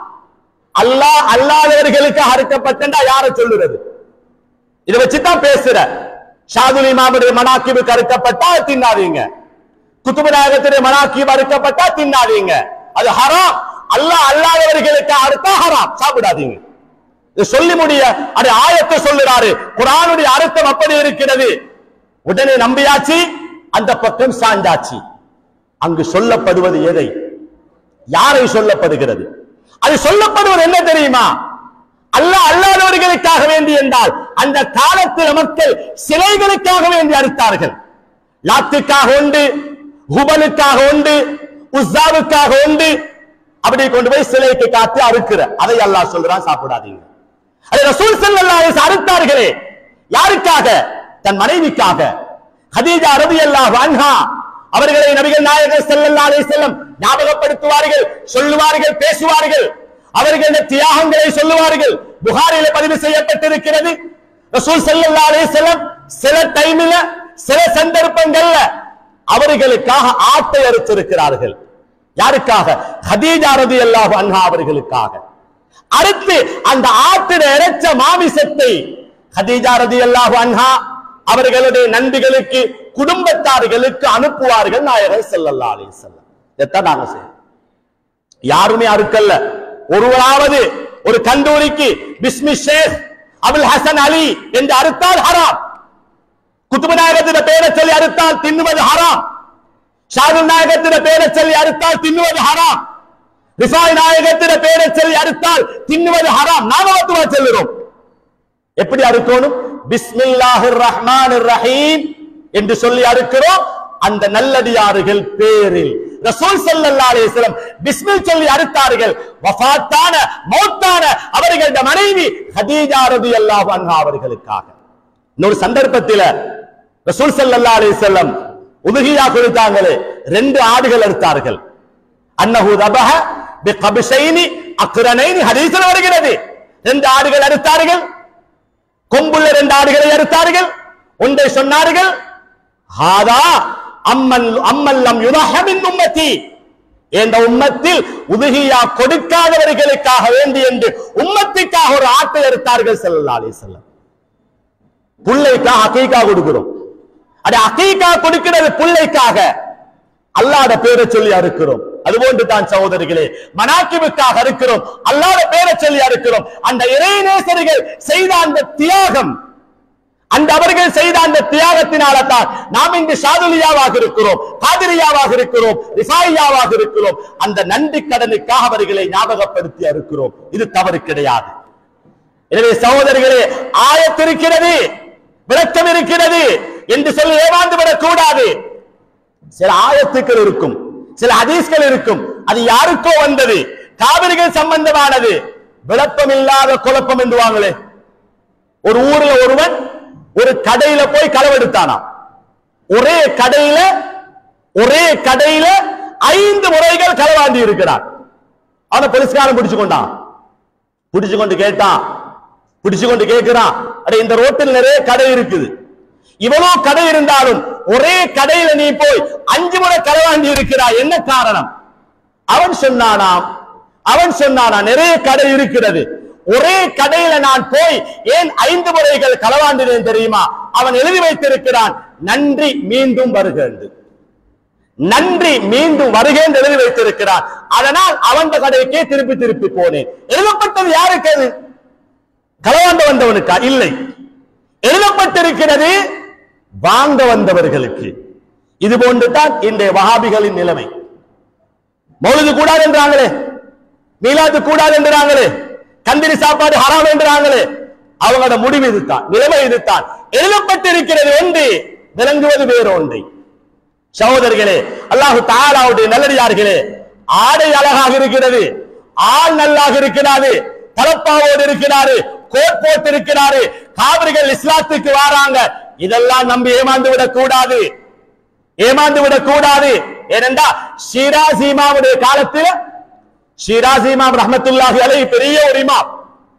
அல்லாஹ் அல்லாதவர்களுக்கு அறுக்கப்பட்டா யார சொல்லுறது இதை வச்சுதான் பேசுற ஷாதுல் இமாமுடைய மனாக்கிபுக்கு அறுக்கப்பட்டா தின்னாதீங்க குத்துபு நாயகத்துடைய மனாக்கிபு அறுக்கப்பட்டா தின்னாதீங்க அது ஹராம் அல்லாஹ் அல்லாதவர்களுக்கு அறுத்தா ஹராம் சாப்பிடாதீங்க இது சொல்லி முடிய அது ஆயத்தை சொல்லுறாரு குரானுடைய அர்த்தம் அப்படி இருக்கிறது உடனே நம்பியாச்சு அந்த பக்கம் சாஞ்சாச்சு அங்கு சொல்லப்படுவது எதை யாரை சொல்லப்படுகிறது அது சொல்லப்படுவது என்ன தெரியுமா அல்லாஹ் அல்லாதவர்களுக்காக வேண்டி என்றால் அந்த காலத்தில் மக்கள் சிலைகளுக்காக வேண்டி அறுத்தார்கள் லாத்துக்காக உண்டு ஹுபலுக்காக உண்டு உஸ்ஸாவுக்காக உண்டு அப்படி கொண்டு போய் சிலைக்கு காத்து அறுக்கிற அதை அல்லாஹ் சொல்றான் சாப்பிடாதீங்க அதை ரசூல் ஸல்லல்லாஹு அலைஹி வஸல்லம் அறுத்தார்களே யாருக்காக தன் மனைவிக்காக ஹதீஜா ரலியல்லாஹு அன்ஹா அவர்களை நபிகள் நாயகர் ஸல்லல்லாஹு அலைஹி வஸல்லம் ஞாபகப்படுத்துவார்கள் சொல்லுவார்கள் பேசுவார்கள் அவர்களுடைய தியாகங்களை சொல்லுவார்கள் புகாரில பதிவு செய்யப்பட்டிருக்கிறது ரசூல் ஸல்லல்லாஹு அலைஹி வஸல்லம் சில டைம்ல சில சந்தர்ப்பங்கள்ல அவர்களுக்காக ஆட்டை அறுத்திருக்கிறார்கள் யாருக்காக ஹதீஜா ரலியல்லாஹு அன்ஹா அவர்களுக்காக அடுத்து அந்த ஆட்டிட இறைச்ச மாமிசத்தை ஹதீஜா ரலியல்லாஹு அன்ஹா அவர்களுடைய நண்பிகளுக்கு குடும்பத்தார்களுக்கு அனுப்புவார்கள் நாயகர் ஸல்லல்லாஹு அலைஹி வஸல்லம் இதைத்தான் நாங்க செய்யறோம் யாருமே அறுக்கல்ல ஒருவராவது ஒரு கந்தூரிக்கு பிஸ்மி ஷேக் அபுல் ஹசன் அலி என்று அறுத்தால் ஹராம் குத்துபு நாயகத்தின பேரை சொல்லி அறுத்தால் தின்னுவது ஹராம் ஷாருல் நாயகத்தின பேரை சொல்லி அறுத்தால் தின்னுவது ஹராம் ரிசாய் நாயகத்தின பேரை சொல்லி அறுத்தால் தின்னுவது ஹராம் நாம மத்துவா சொல்லுறோம் எப்படி அறுக்கணும் பிஸ்மில்லாஹிர் ரஹ்மானிர் ரஹீம் என்று சொல்லி அறுக்கிறோம் அந்த நல்லடியார்கள் பேரில் ரசூல் ஸல்லல்லாஹு அலைஹி வஸல்லம் பிஸ்மில் சொல்லி அறுத்தார்கள் வஃபாத்தான மௌத்தான அவர்களுடைய மனைவி ஹதீஜா ரலியல்லாஹு அன்ஹா அவர்களுக்காக இன்னொரு சந்தர்ப்பத்தில ரசூல் ஸல்லல்லாஹு அலைஹி வஸல்லம் உதுகியா கொடுத்தாங்களே ரெண்டு ஆடுகள் அறுத்தார்கள் அன்னஹு தபஹ பிகப்ஷைனி அக்ரனைனி ஹதீஸில் வருகிறது ரெண்டு ஆடுகள் அறுத்தார்கள் கொம்புள்ள ரெண்டு ஆடுகளை அறுத்தார்கள் ஒன்றை சொன்னார்கள் ஹாதா அம்மன் அம்மல்லம் யுதஹமின் உம்மத்தி என்ற உம்மத்தில் உதுகியா கொடுக்காதவர்களுக்காக வேண்டி என்று உம்மத்திற்காக ஒரு ஆட்டை அறுத்தார்கள் ஸல்லல்லாஹு அலைஹி வஸல்லம் புள்ளைக்காக அகீகா கொடுக்கிறோம் அது அகீகா கொடுக்கிறது புள்ளைக்காக அல்லாத பேரை சொல்லி அறுக்கிறோம் அதுபோன்று தான் சகோதரிகளே மனாக்கிவுக்காக அறுக்கிறோம் அல்லாத பேரை சொல்லி அறுக்கிறோம் அந்த இறைநேசர்கள் செய்த அந்த தியாகம் அந்த அவர்கள் செய்த அந்த தியாகத்தினால தான் நாம் இன்று ஷாதுலியாவாக இருக்கிறோம் காதிரியாவாக இருக்கிறோம் ரிஃபாயியாவாக இருக்கிறோம் அந்த நன்றி கடனுக்காக அவர்களை ஞாபகப்படுத்தி இருக்கிறோம் இது தவறு கிடையாது எனவே சகோதரர்களே ஆயத்திருக்கிறது விளக்கம் இருக்கிறது என்று சொல்லி ஏமாந்து விடக் கூடாது சில ஆயத்துக்கள் இருக்கும் சில ஹதீஸ்கள் இருக்கும் அது யாருக்கோ வந்தது காவிரிகள் சம்பந்தமானது விளப்பம் இல்லாத குழப்பம் என்றுவாங்களே ஒரு ஊர்ல ஒருவன் ஒரு கடையில போய் களவெடுத்தானாம் ஒரே கடையில ஒரே கடையில ஐந்து முறைகள் களவாண்டி இருக்கிறான் அவனை போலீஸ்காரன் பிடிச்சு கொண்டான் பிடிச்சு கொண்டு கேட்டான் பிடிச்சு கொண்டு கேட்கிறான் அடே இந்த ரோட்டில் நிறைய கடை இருக்குது இவ்வளவு கடை இருந்தாலும் ஒரே கடையில நீ போய் அஞ்சு முறை களவாண்டி இருக்கிறாய் என்ன காரணம் அவன் சொன்னானாம் அவன் சொன்னானா நிறைய கடை இருக்கிறது ஒரே கடையில நான் போய் ஏன் ஐந்து முறைகள் களவாண்டினேன் தெரியுமா அவன் எழுதி வைத்திருக்கிறான் நன்றி மீண்டும் வருகிறது நன்றி மீண்டும் வருகேன் எழுதி வைத்திருக்கிறான் அதனால் அவன் கடைக்கே திருப்பி திருப்பி போனேன் எழுதப்பட்டது யாருக்கு அது களவாண்ட வந்தவனுக்கா இல்லை எழுதப்பட்டிருக்கிறது வாங்க வந்தவர்களுக்கு இது போன்றுதான் இன்றைய வஹாபிகளின் நிலைமை மௌலிது கூடாது என்றாங்களே மீலாது கூடாது என்றாங்களே கந்திரி சாப்பாடு ஹராம் என்றாங்களே அவங்களோட முடிவு இதுதான் நிலைமை இதுதான் எழுதப்பட்டிருக்கிறது ஒன்று விளங்குவது வேறு ஒன்றை சகோதரர்களே அல்லாஹு தாலாவுடைய நல்லடியார்களே ஆடை அழகாக இருக்கிறது ஆள் நல்லாக இருக்கிறாரு தலப்பாவோடு இருக்கிறாரு கோட் போட்டு இருக்கிறாரு காவிரிகள் இஸ்லாத்துக்கு வாராங்க இதெல்லாம் நம்பி ஏமாந்து விடக் கூடாது ஏமாந்து விடக் கூடாது ஏனென்றா ஷீராஸ் இமாமுடைய காலத்தில் ஷீராஸ் இமாம் ரஹமத்துல்லாஹி அலைஹி பெரிய ஒரு இமாம்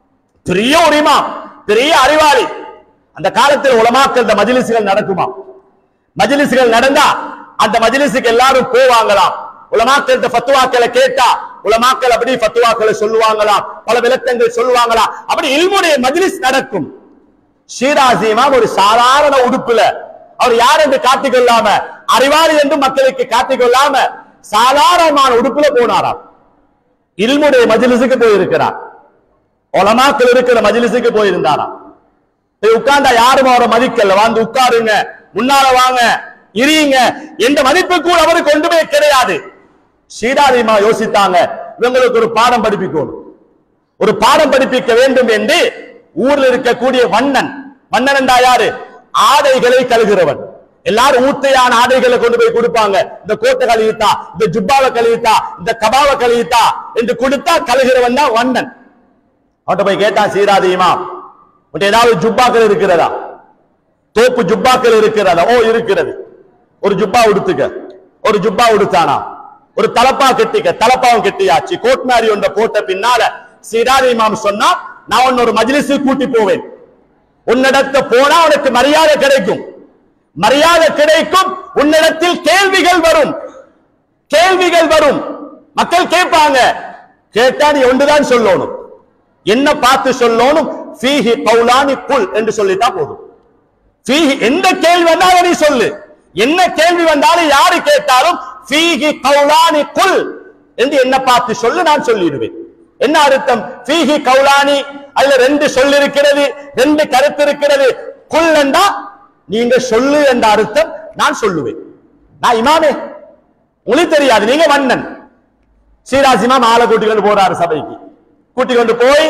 பெரிய ஒரு இமாம் பெரிய அறிவாளி அந்த காலத்தில் உலமாக்கள் இந்த மஜ்லிஸ்கள் நடக்குமா மஜ்லிஸ்கள் நடந்தா அந்த மஜ்லிஸுக்கு எல்லாரும் போவாங்களாம் உலமாக்கள் ஃபத்துவாக்களை கேட்டா உலமாக்கள் அப்படி ஃபத்துவாக்களை சொல்லுவாங்களாம் பல விளக்கங்கள் சொல்லுவாங்களாம் அப்படி இல்முடைய மஜ்லிஸ் நடக்கும் ஷீராசிமா ஒரு சாதாரண உடுப்புல அவர் யார் என்று காட்டிக் கொள்ளாம அறிவாளி என்று மக்களுக்கு காட்டிக் கொள்ளாம சாதாரணமான உடுப்புல போனாராம் இல்முடைய மஜ்லிஸுக்கு போயிருக்கிறார் உலமாக்கள் இருக்கிற மஜ்லிஸுக்கு போயிருந்தாராம் போய் உட்கார்ந்தா யாரும் அவரை மதிக்கல வந்து உட்காருங்க முன்னால வாங்க இருங்க எந்த மதிப்பு கூட அவருக்கு ஒன்றுமே கிடையாது சீதாதிமா யோசித்தாங்க இவங்களுக்கு ஒரு பாடம் படிப்பிக்கணும் ஒரு பாடம் படிப்பிக்க வேண்டும் என்று ஊர்ல இருக்கக்கூடிய வண்ணன் வண்ணன் என்றா யாரு ஆடைகளை கழுகிறவன் எல்லாரும் ஊத்தையான ஆடைகளை கொண்டு போய் கொடுப்பாங்க இந்த கோட்டை கழுவித்தா இந்த ஜுப்பாவை கழுவித்தா இந்த கபாவை கழுவித்தா என்று கொடுத்தா கழுகிறவன் தான் வண்ணன் அவன்கிட்ட போய் கேட்டான் சீராதியுமா உன்கிட்ட ஏதாவது ஜுப்பாக்கள் இருக்கிறதா தோப்பு ஜுப்பாக்கள் இருக்கிறதா ஓ இருக்கிறது ஒரு ஜுப்பா உடுத்துக்க ஒரு ஜுப்பா உடுத்தானா ஒரு தலப்பா கெட்டிக்க தலப்பாவும் கெட்டியாச்சு கோட் மாதிரி ஒன்ற போட்ட பின்னால சீராதி இமாம் சொன்னா நான் உன்னை ஒரு மஜ்லிஸுக்கு கூட்டி போவேன் உன்னிடத்த போனா உனக்கு மரியாதை கிடைக்கும் மரியாதை கிடைக்கும் உன்னிடத்தில் கேள்விகள் வரும் கேள்விகள் வரும் மக்கள் கேட்பாங்க கேட்டா நீ ஒன்றுதான் சொல்லணும் என்ன பார்த்து சொல்லணும் ஃபீஹி கௌலானி குல் என்று சொல்லிட்டா போதும் ஃபீஹி எந்த கேள்வி வந்தாலும் நீ சொல்லு என்ன கேள்வி வந்தாலும் யாரு கேட்டாலும் ஃபீஹி கௌலானி குல் என்று என்ன பார்த்து சொல்லு நான் சொல்லிடுவேன் என்ன அர்த்தம் ஃபீஹி கௌலானி அதுல ரெண்டு சொல் இருக்கிறது ரெண்டு கருத்து இருக்கிறது குல் என்றா நீங்க சொல்லு என்ற அர்த்தம் நான் சொல்லுவேன் நான் இமாமே உங்களுக்கு தெரியாது நீங்க மன்னன் சீராசிமா ஆளை கூட்டிக் கொண்டு போறாரு சபைக்கு கூட்டிக் கொண்டு போய்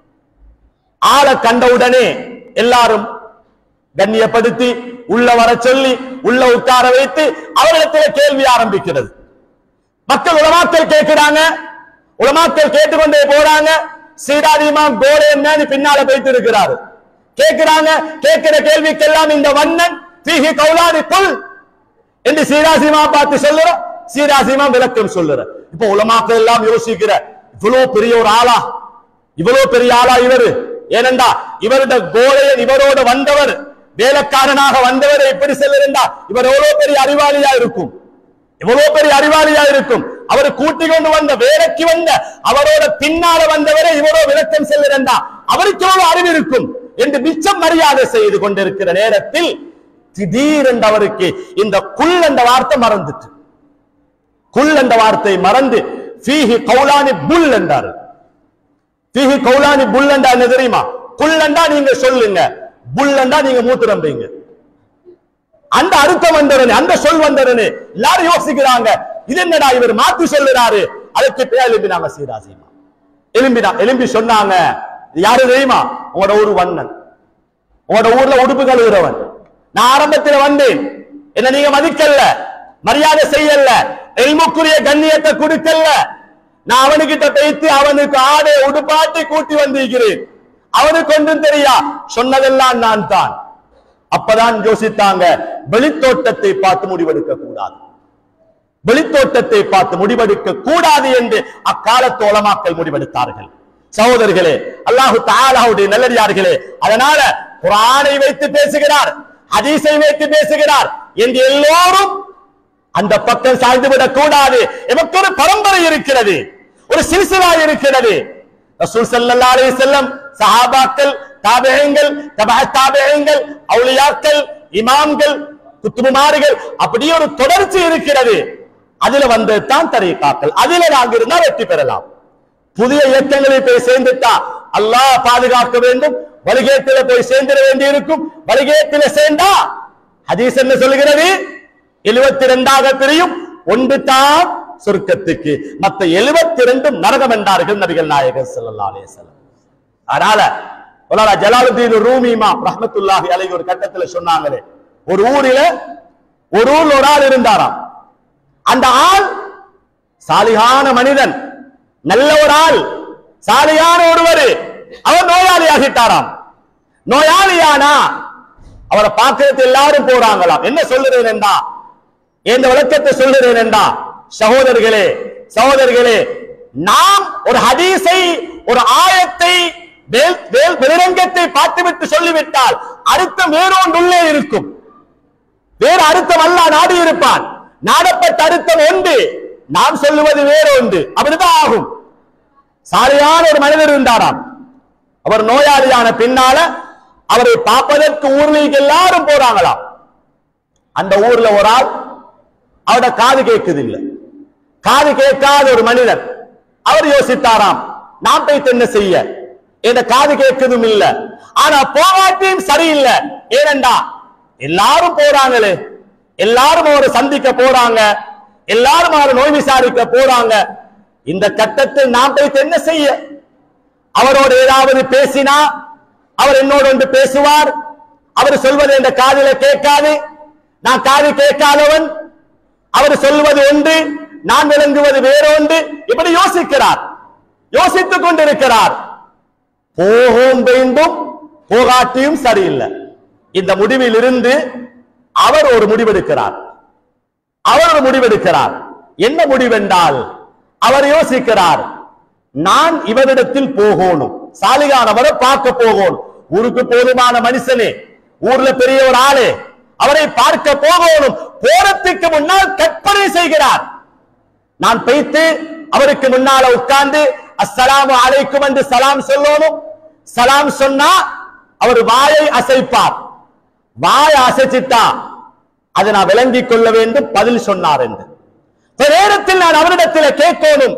ஆளை கண்டவுடனே எல்லாரும் கண்ணியப்படுத்தி உள்ள வர சொல்லி உள்ள உட்கார வைத்து அவரிடத்தில் கேள்வி ஆரம்பிக்கிறது மக்கள் உலமாக்கள் கேட்கிறாங்க உலமாக்கள் கேட்டுக்கொண்டே போறாங்க சீராதிமா கோரே என்னன்னு பின்னால போயிட்டு இருக்கிறாரு கேட்கிறாங்க கேட்கிற கேள்விக்கெல்லாம் இந்த வண்ணன் தீகி கௌலாதி கொள் என்று சீராசிமா பார்த்து சொல்லுற சீராசிமா விளக்கம் சொல்லுற இப்ப உலமாக்கள் எல்லாம் யோசிக்கிற இவ்வளவு பெரிய ஒரு ஆளா இவ்வளவு பெரிய ஆளா இவரு ஏனென்றா இவருடைய கோலையன் இவரோட வந்தவர் வேலைக்காரனாக வந்தவர் எப்படி செல்லுறா இவர் எவ்வளவு பெரிய அறிவாளியா இருக்கும் எவ்வளவு பெரிய அறிவாளியா இருக்கும் அவர் கூட்டிக் கொண்டு வந்த வேலைக்கு வந்த அவரோட பின்னால வந்தவரை இவரோ விளக்கம் செல்லுறா அவருக்கு எவ்வளவு அறிவு இருக்கும் என்று மிச்சம் மரியாதை செய்து கொண்டிருக்கிற நேரத்தில் திடீரென்று அவருக்கு இந்த குல் என்ற வார்த்தை மறந்துட்டு குல் என்ற வார்த்தை மறந்து ஃபீஹி கௌலானி புல் என்றாரு ஃபீஹி கௌலானி புல் என்றா என்ன தெரியுமா குல்லண்டா நீங்க சொல்லுங்க புல்லண்டா நீங்க மூத்திரம் வைங்க அந்த அர்த்தம் வந்தவனே அந்த சொல் வந்தவனே எல்லாரும் யோசிக்கிறாங்க இது என்னடா இவர் மாத்தி சொல்லுறாரு அதுக்கு பேர் எழுப்பினாங்க சீராசிமா எலும்பினா எலும்பி சொன்னாங்க இது யாரு தெரியுமா உங்களோட ஊர் வண்ணன் உங்களோட ஊர்ல உடுப்பு கழுவுறவன் நான் ஆரம்பத்துல வந்தேன் என்ன நீங்க மதிக்கல மரியாதை செய்யல எல்முக்குரிய கண்ணியத்தை கொடுக்கல நான் அவனுக்கிட்ட பேசி அவனுக்கு ஆடை உடுப்பாட்டி கூட்டி வந்திருக்கிறேன் அவனுக்கு ஒன்றும் தெரியா சொன்னதெல்லாம் நான் தான் அப்பதான் யோசித்தாங்க வெளித்தோட்டத்தை பார்த்து முடிவெடுக்க கூடாது வெளித்தோட்டத்தை பார்த்து முடிவெடுக்க கூடாது என்று அக்காலத்து உலமாக்கள் முடிவெடுத்தார்கள் சகோதரர்களே அல்லாஹு தாலாவுடைய நல்லடியார்களே அதனால குரானை வைத்து பேசுகிறார் ஹதீஸை வைத்து பேசுகிறார் என்று எல்லோரும் அந்த பக்கம் சாய்ந்து விடக் கூடாது எமக்கு ஒரு பரம்பரை இருக்கிறது ஒரு சில்சிலா இருக்கிறது ரசூல் ஸல்லல்லாஹு அலைஹி வஸல்லம் சஹாபாக்கள் தாபியங்கள் தபா தாபியங்கள் அவுளியாக்கள் இமாம்கள் குத்துமார்கள் அப்படியே ஒரு தொடர்ச்சி இருக்கிறது அதுல வந்து தான் தரீக்காக்கள் அதுல நாங்க இருந்தா வெற்றி பெறலாம் புதிய இயக்கங்களில் போய் சேர்ந்துட்டா அல்லாஹ் பாதுகாக்க வேண்டும் வழிகேட்டில போய் சேர்ந்திட வேண்டி இருக்கும் வழிகேட்டில சேர்ந்தா ஹதீஸ் என்ன சொல்கிறது எழுபத்தி ரெண்டாக பிரியும் ஒன்று தான் சொர்க்கத்துக்கு மத்த எழுபத்தி ரெண்டும் நரகம் என்றார்கள் நபிகள் நாயகர் ஸல்லல்லாஹு அலைஹி வஸல்லம் அதனால உலகா ஜலாலுத்தீன் ரூமிமா ரஹ்மத்துல்லாஹி அலைஹி ஒரு கட்டத்துல சொன்னாங்களே ஒரு ஊரில ஒரு ஊர்ல ஒரு ஆள் இருந்தாராம் அந்த ஆள் சாலிகான மனிதன் நல்ல ஒரு ஆள் சாலியான ஒருவர் அவர் நோயாளி ஆகிட்டாராம் நோயாளியானா அவரை பார்க்கறது எல்லாரும் போறாங்களாம் என்ன சொல்லுறேன் என்றா இந்த விளக்கத்தை சொல்லுறேன் என்றா சகோதரர்களே சகோதரர்களே நாம் ஒரு ஹதீஸை ஒரு ஆயத்தை வேல் வேல் வெளிரங்கத்தை பார்த்துவிட்டு சொல்லிவிட்டால் அர்த்தம் வேறொன்றுள்ளே இருக்கும் வேறு அர்த்தம் அல்ல நாடி இருப்பான் நாடப்பட்ட அர்த்தம் ஒன்று நாம் சொல்லுவது வேறு ஒன்று அப்படிதான் ஆகும் சாலையான ஒரு மனிதர் இருந்தாராம் அவர் நோயாளியான பின்னால அவரை பார்ப்பதற்கு ஊர்ல எல்லாரும் போறாங்களாம் அந்த ஊர்ல ஒரு ஆள் அவரோட காது கேட்குது இல்ல காது கேட்காத ஒரு மனிதர் அவர் யோசித்தாராம் நான் போய் என்ன செய்ய என் காது கேட்கதும் இல்ல ஆனா போகாட்டியும் சரியில்லை ஏனண்டா எல்லாரும் போறாங்களே எல்லாரும் அவரை சந்திக்க போறாங்க எல்லாரும் அவரை நோய் விசாரிக்க போறாங்க இந்த கட்டத்தில் நான் போய் என்ன செய்ய அவரோடு ஏதாவது பேசினா அவர் என்னோடு ஒன்று பேசுவார் அவர் சொல்வது என்ற காதில கேட்காது நான் காது கேட்காதவன் அவர் சொல்வது ஒன்று நான் விளங்குவது வேறொன்று இப்படி யோசிக்கிறார் யோசித்துக் கொண்டிருக்கிறார் போகும் வேண்டும் போகாட்டியும் சரியில்லை இந்த முடிவில் இருந்து அவர் ஒரு முடிவெடுக்கிறார் அவர் ஒரு முடிவெடுக்கிறார் என்ன முடிவென்றால் அவர் யோசிக்கிறார் நான் இவரிடத்தில் போகணும் சாலிகானவரை பார்க்க போகணும் ஊருக்கு போதுமான மனுஷனே ஊர்ல பெரிய ஒரு ஆளே அவரை பார்க்க போகணும் போறதுக்கு முன்னால் கற்பனை செய்கிறார் நான் பேய்த்து அவருக்கு முன்னால உட்கார்ந்து அஸ்ஸலாமு அலைக்கும் என்று சலாம் சொல்லணும் சலாம் சொன்னா அவர் வாயை அசைப்பார் வாயை அசைச்சிட்டா அதை நான் விளங்கிக் கொள்ள வேண்டும் பதில் சொன்னார் என்று இந்த நேரத்தில் நான் அவரிடத்தில் கேட்கணும்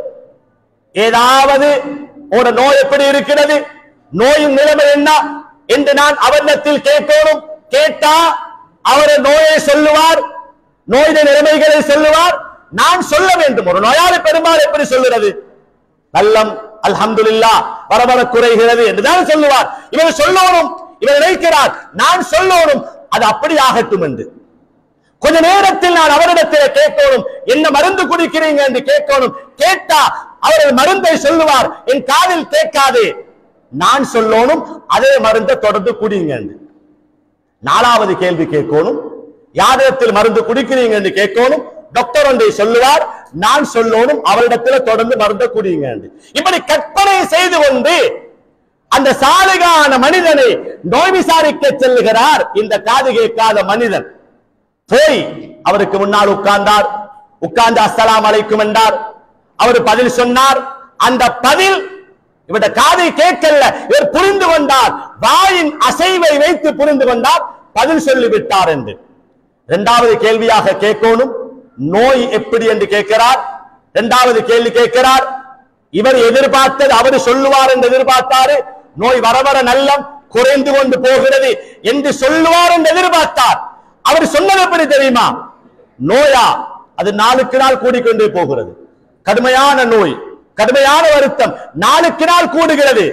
ஏதாவது ஒரு நோய் எப்படி இருக்கிறது நோயின் நிலைமை என்ன என்று நான் அவரிடத்தில் கேட்கணும் கேட்டா அவர் நோயை சொல்லுவார் நோயின் நிலைமைகளை சொல்லுவார் நான் சொல்ல வேண்டும் ஒரு நோயாளி பெருமாள் எப்படி சொல்லுறது நல்லம் அல்ஹம்துலில்லாஹ் வரவர குறைகிறது என்றுதான் சொல்லுவார் இவர் சொல்லணும் இவர் நினைக்கிறார் நான் சொல்லணும் அது அப்படி ஆகட்டும் என்று கொஞ்ச நேரத்தில் நான் அவரிடத்தில் கேட்கணும் என்ன மருந்து குடிக்கிறீங்க என்று கேட்கணும் கேட்டா அவர் மருந்தை சொல்லுவார் என் காதில் கேட்காது நான் சொல்லணும் அதே மருந்தை தொடர்ந்து குடிங்க என்று நாலாவது கேள்வி கேட்கணும் யாரிடத்தில் மருந்து குடிக்கிறீங்க என்று கேட்கணும் டாக்டர் ஒன்றை சொல்லுவார் நான் சொல்லணும் அவரிடத்துல தொடர்ந்து மருந்த குடிங்க என்று இப்படி கற்பனை செய்து கொண்டு அந்த சாலிகான மனிதனை நோய் விசாரிக்க செல்லுகிறார் இந்த காது கேட்காத மனிதன் போய் அவருக்கு முன்னால் உட்கார்ந்தார் உட்கார்ந்து அஸ்ஸலாம் அலைக்கும் என்றார் அவர் பதில் சொன்னார் அந்த பதில் இவருடைய காதை கேட்கல இவர் புரிந்து கொண்டார் வாயின் அசைவை வைத்து புரிந்து கொண்டார் பதில் சொல்லிவிட்டார் என்று இரண்டாவது கேள்வியாக கேட்கணும் நோய் எப்படி என்று கேட்கிறார் இரண்டாவது கேள்வி கேட்கிறார் இவர் எதிர்பார்த்தது அவர் சொல்லுவார் என்று எதிர்பார்த்தாரு நோய் வர வர நல்லம் குறைந்து கொண்டு போகிறது என்று சொல்லுவார் என்று எதிர்பார்த்தார் அவர் சொன்னது எப்படி தெரியுமா நோயா அது நாளுக்கு நாள் கூடிக்கொண்டே போகிறது கடுமையான நோய் கடுமையான வருத்தம் நாளுக்கு நாள் கூடுகிறது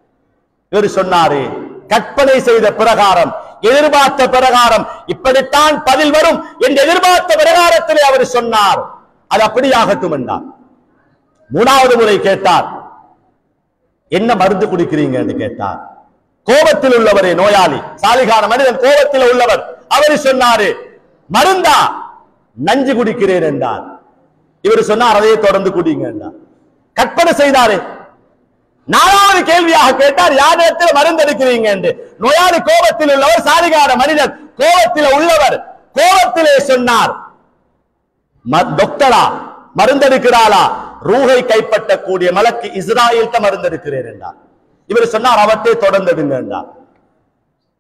இவர் சொன்னாரு கற்பனை செய்த பிரகாரம் எதிர்பார்த்த பிரகாரம் இப்படித்தான் பதில் வரும் என்று எதிர்பார்த்த பிரகாரத்திலே அவர் சொன்னார் அது அப்படியாகட்டும் என்றார் மூணாவது முறை கேட்டார் என்ன மருந்து குடிக்கிறீங்க என்று கேட்டார் கோபத்தில் உள்ளவரே நோயாளி சாலிகான மனிதன் கோபத்தில் உள்ளவர் அவர் சொன்னாரு மருந்தா நஞ்சு குடிக்கிறேன் என்றார் இவர் சொன்னார் அதையே தொடர்ந்து குடிங்க என்றார் கற்பனை செய்தாரு நாலாவது கேள்வியாக கேட்டார் யார் இடத்துல மருந்து எடுக்கிறீங்க என்று நோயாளி கோபத்தில் உள்ளவர் சாலிகான மனிதன் கோபத்தில் உள்ளவர் கோபத்திலே சொன்னார் ம- டாக்டரா மருந்தெடுக்கிறாளா ரூஹை கைப்பற்றக்கூடிய மலக்கு இஸ்ராயல்கிட்ட மருந்தெடுக்கிறேன் என்றார் இவர் சொன்னார் அவற்றை தொடர்ந்தெடுங்க என்றார்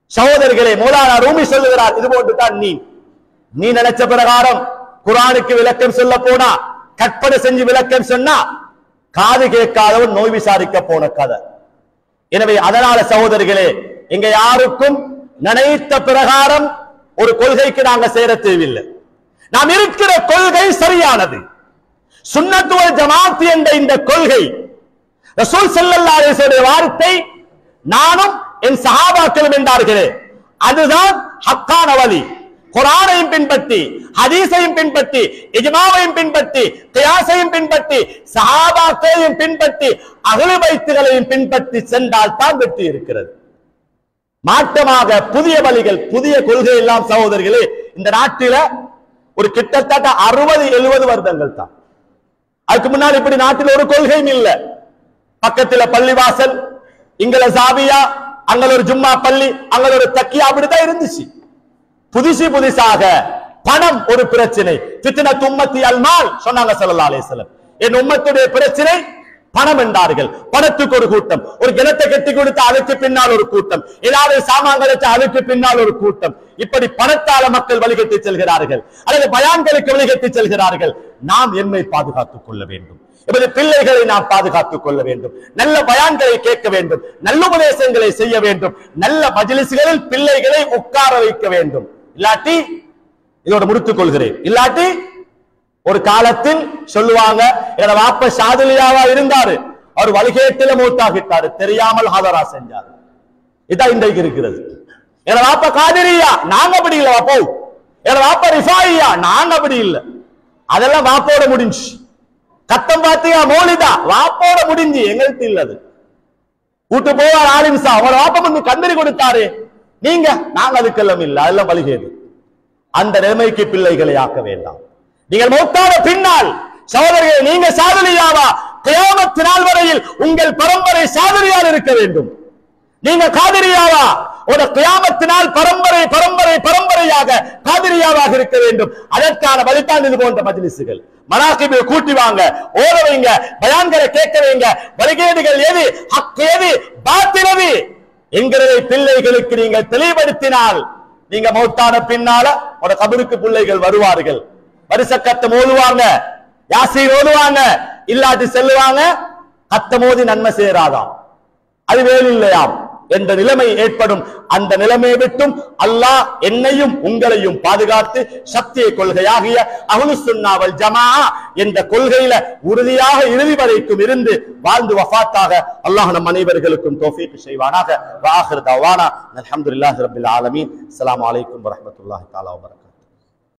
சகோதரர்களே மௌலானா ரூமி சொல்லுகிறார் இது போன்றுதான் நீ நீ நினைச்ச பிரகாரம் குரானுக்கு விளக்கம் சொல்ல போனா கற்பனை செஞ்சு விளக்கம் சொன்னா காது கேட்காதவன் நோய் விசாரிக்க போன கதை எனவே அதனால சகோதரிகளே எங்க யாருக்கும் நினைத்த பிரகாரம் ஒரு கொள்கைக்கு நாங்க சேர தேவையில்லை நாம் இருக்கிற கொள்கை சரியானது சுன்னத்துவ ஜமாத் என்ற இந்த கொள்கை ரசூல் ஸல்லல்லாஹு அலைஹி வஸல்லம் வார்த்தை நானும் என் சஹாபாக்களும் என்றார்களே அதுதான் ஹக்கான வழி குரானையும் பின்பற்றி ஹதீஸையும் பின்பற்றி இஜ்மாவையும் பின்பற்றி கியாசையும் பின்பற்றி சஹாபாக்களையும் பின்பற்றி அகலு பைத்துகளையும் பின்பற்றி சென்றால் தான் வெற்றி இருக்கிறது மாற்றமாக புதிய வழிகள் புதிய கொள்கை எல்லாம் சகோதரர்களே இந்த நாட்டில ஒரு கிட்டத்தட்ட அறுபது எழுபது வருடங்கள் தான் அதுக்கு முன்னாடி இப்படி நாட்டில் ஒரு கொள்கையும் இல்ல பக்கத்துல பள்ளிவாசல் இங்கல சாபியா அங்க ஒரு ஜும்மா பள்ளி அங்க ஒரு தக்கியா அப்படிதான் இருந்துச்சு புதுசு புதுசாக பணம் ஒரு பிரச்சனை ஃபித்ன தும்மத்தி அல்மால் சொன்னாங்க ஸல்லல்லாஹு அலைஹி வஸல்லம் என் உம்மத்துடைய பிரச்சனை பணம் என்றார்கள் பணத்துக்கு ஒரு கூட்டம் ஒரு கிணத்தை கட்டி கொடுத்து அதுக்கு பின்னால் ஒரு கூட்டம் ஏதாவது சாமான்கள் வச்சு அதுக்கு பின்னால் ஒரு கூட்டம் இப்படி பணத்தால மக்கள் வழிகட்டி செல்கிறார்கள் அல்லது பயான்களுக்கு வழிகட்டி செல்கிறார்கள் நாம் எம்மை பாதுகாத்துக் கொள்ள வேண்டும் எமது பிள்ளைகளை நாம் பாதுகாத்துக் கொள்ள வேண்டும் நல்ல பயான்களை கேட்க வேண்டும் நல்ல உபதேசங்களை செய்ய வேண்டும் நல்ல மஜ்லிஸ்களில் பிள்ளைகளை உட்கார வைக்க வேண்டும் இல்லாட்டி இதோட முடித்துக் கொள்கிறேன் இல்லாட்டி ஒரு காலத்தில் சொல்லுவாங்க என்னோட வாப்ப சாதுலியாவா இருந்தாரு அவர் வழிகேட்டில மூத்தாகிட்டாரு தெரியாமல் ஹாதரா செஞ்சாரு இதான் இன்றைக்கு இருக்கிறது என்னோட வாப்ப காதிரியா நாங்க அப்படி இல்ல வாப்போ என்னோட வாப்ப ரிஃபாயியா நாங்க அப்படி இல்ல அதெல்லாம் வாப்போட முடிஞ்சு கத்தம் பாத்தியா மௌலிதா வாப்போட முடிஞ்சு எங்கள்கிட்ட இல்லது கூட்டு போவார் ஆலிம்சா அவரோட வாப்ப வந்து கந்தரி கொடுத்தாரு நீங்க நாங்க அதுக்கெல்லாம் இல்ல அதெல்லாம் வழிகேடு அந்த நிலைமைக்கு பிள்ளைகளை ஆக்க வேண்டாம் நீங்கள் மௌத்தான பின்னால் சகோதரர்களே நீங்க சாதனையாவா கியாமத்து நாள் வரையில் உங்கள் பரம்பரை சாதனையால் இருக்க வேண்டும் நீங்க காதிரியாவா ஒரு கியாமத்தினால் பரம்பரை பரம்பரை பரம்பரையாக காதிரியாவாக இருக்க வேண்டும் அதற்கான வழிதான் இது போன்ற மஜ்லிசுகள் மனாக்கிபை கூட்டி வாங்க ஓட வைங்க பயான்களை கேட்க வைங்க வழிகேடுகள் எது ஹக் எது பாத்தில் எது என்கிறதை பிள்ளைகளுக்கு நீங்கள் தெளிவுபடுத்தினால் நீங்க மௌத்தான பின்னால ஒரு கபருக்கு பிள்ளைகள் வருவார்கள் வருஷக்கத்தை ஓதுவாங்க யாசீர் ஓதுவாங்க இல்லாட்டி செல்லுவாங்க கத்த மோதி நன்மை சேராதாம் அது வேல் இல்லையாம் என்ற நிலைமை ஏற்படும் அந்த நிலைமையை விட்டும் அல்லாஹ் என்னையும் உங்களையும் பாதுகாத்து சத்திய கொள்கையாகிய அஹ்லு சுன்னாவல் ஜமா என்ற கொள்கையில உறுதியாக இறுதி வரைக்கும் இருந்து வாழ்ந்து வஃபாத்தாக அல்லாஹ் நம் அனைவர்களுக்கும் தௌஃபீக் செய்வானாக வாஹிர் தவானா அல்ஹம்துலில்லாஹி ரப்பில் ஆலமீன் அஸ்ஸலாமு அலைக்கும் வரஹ்மத்துல்லாஹி தஆலா வபரகாத்துஹு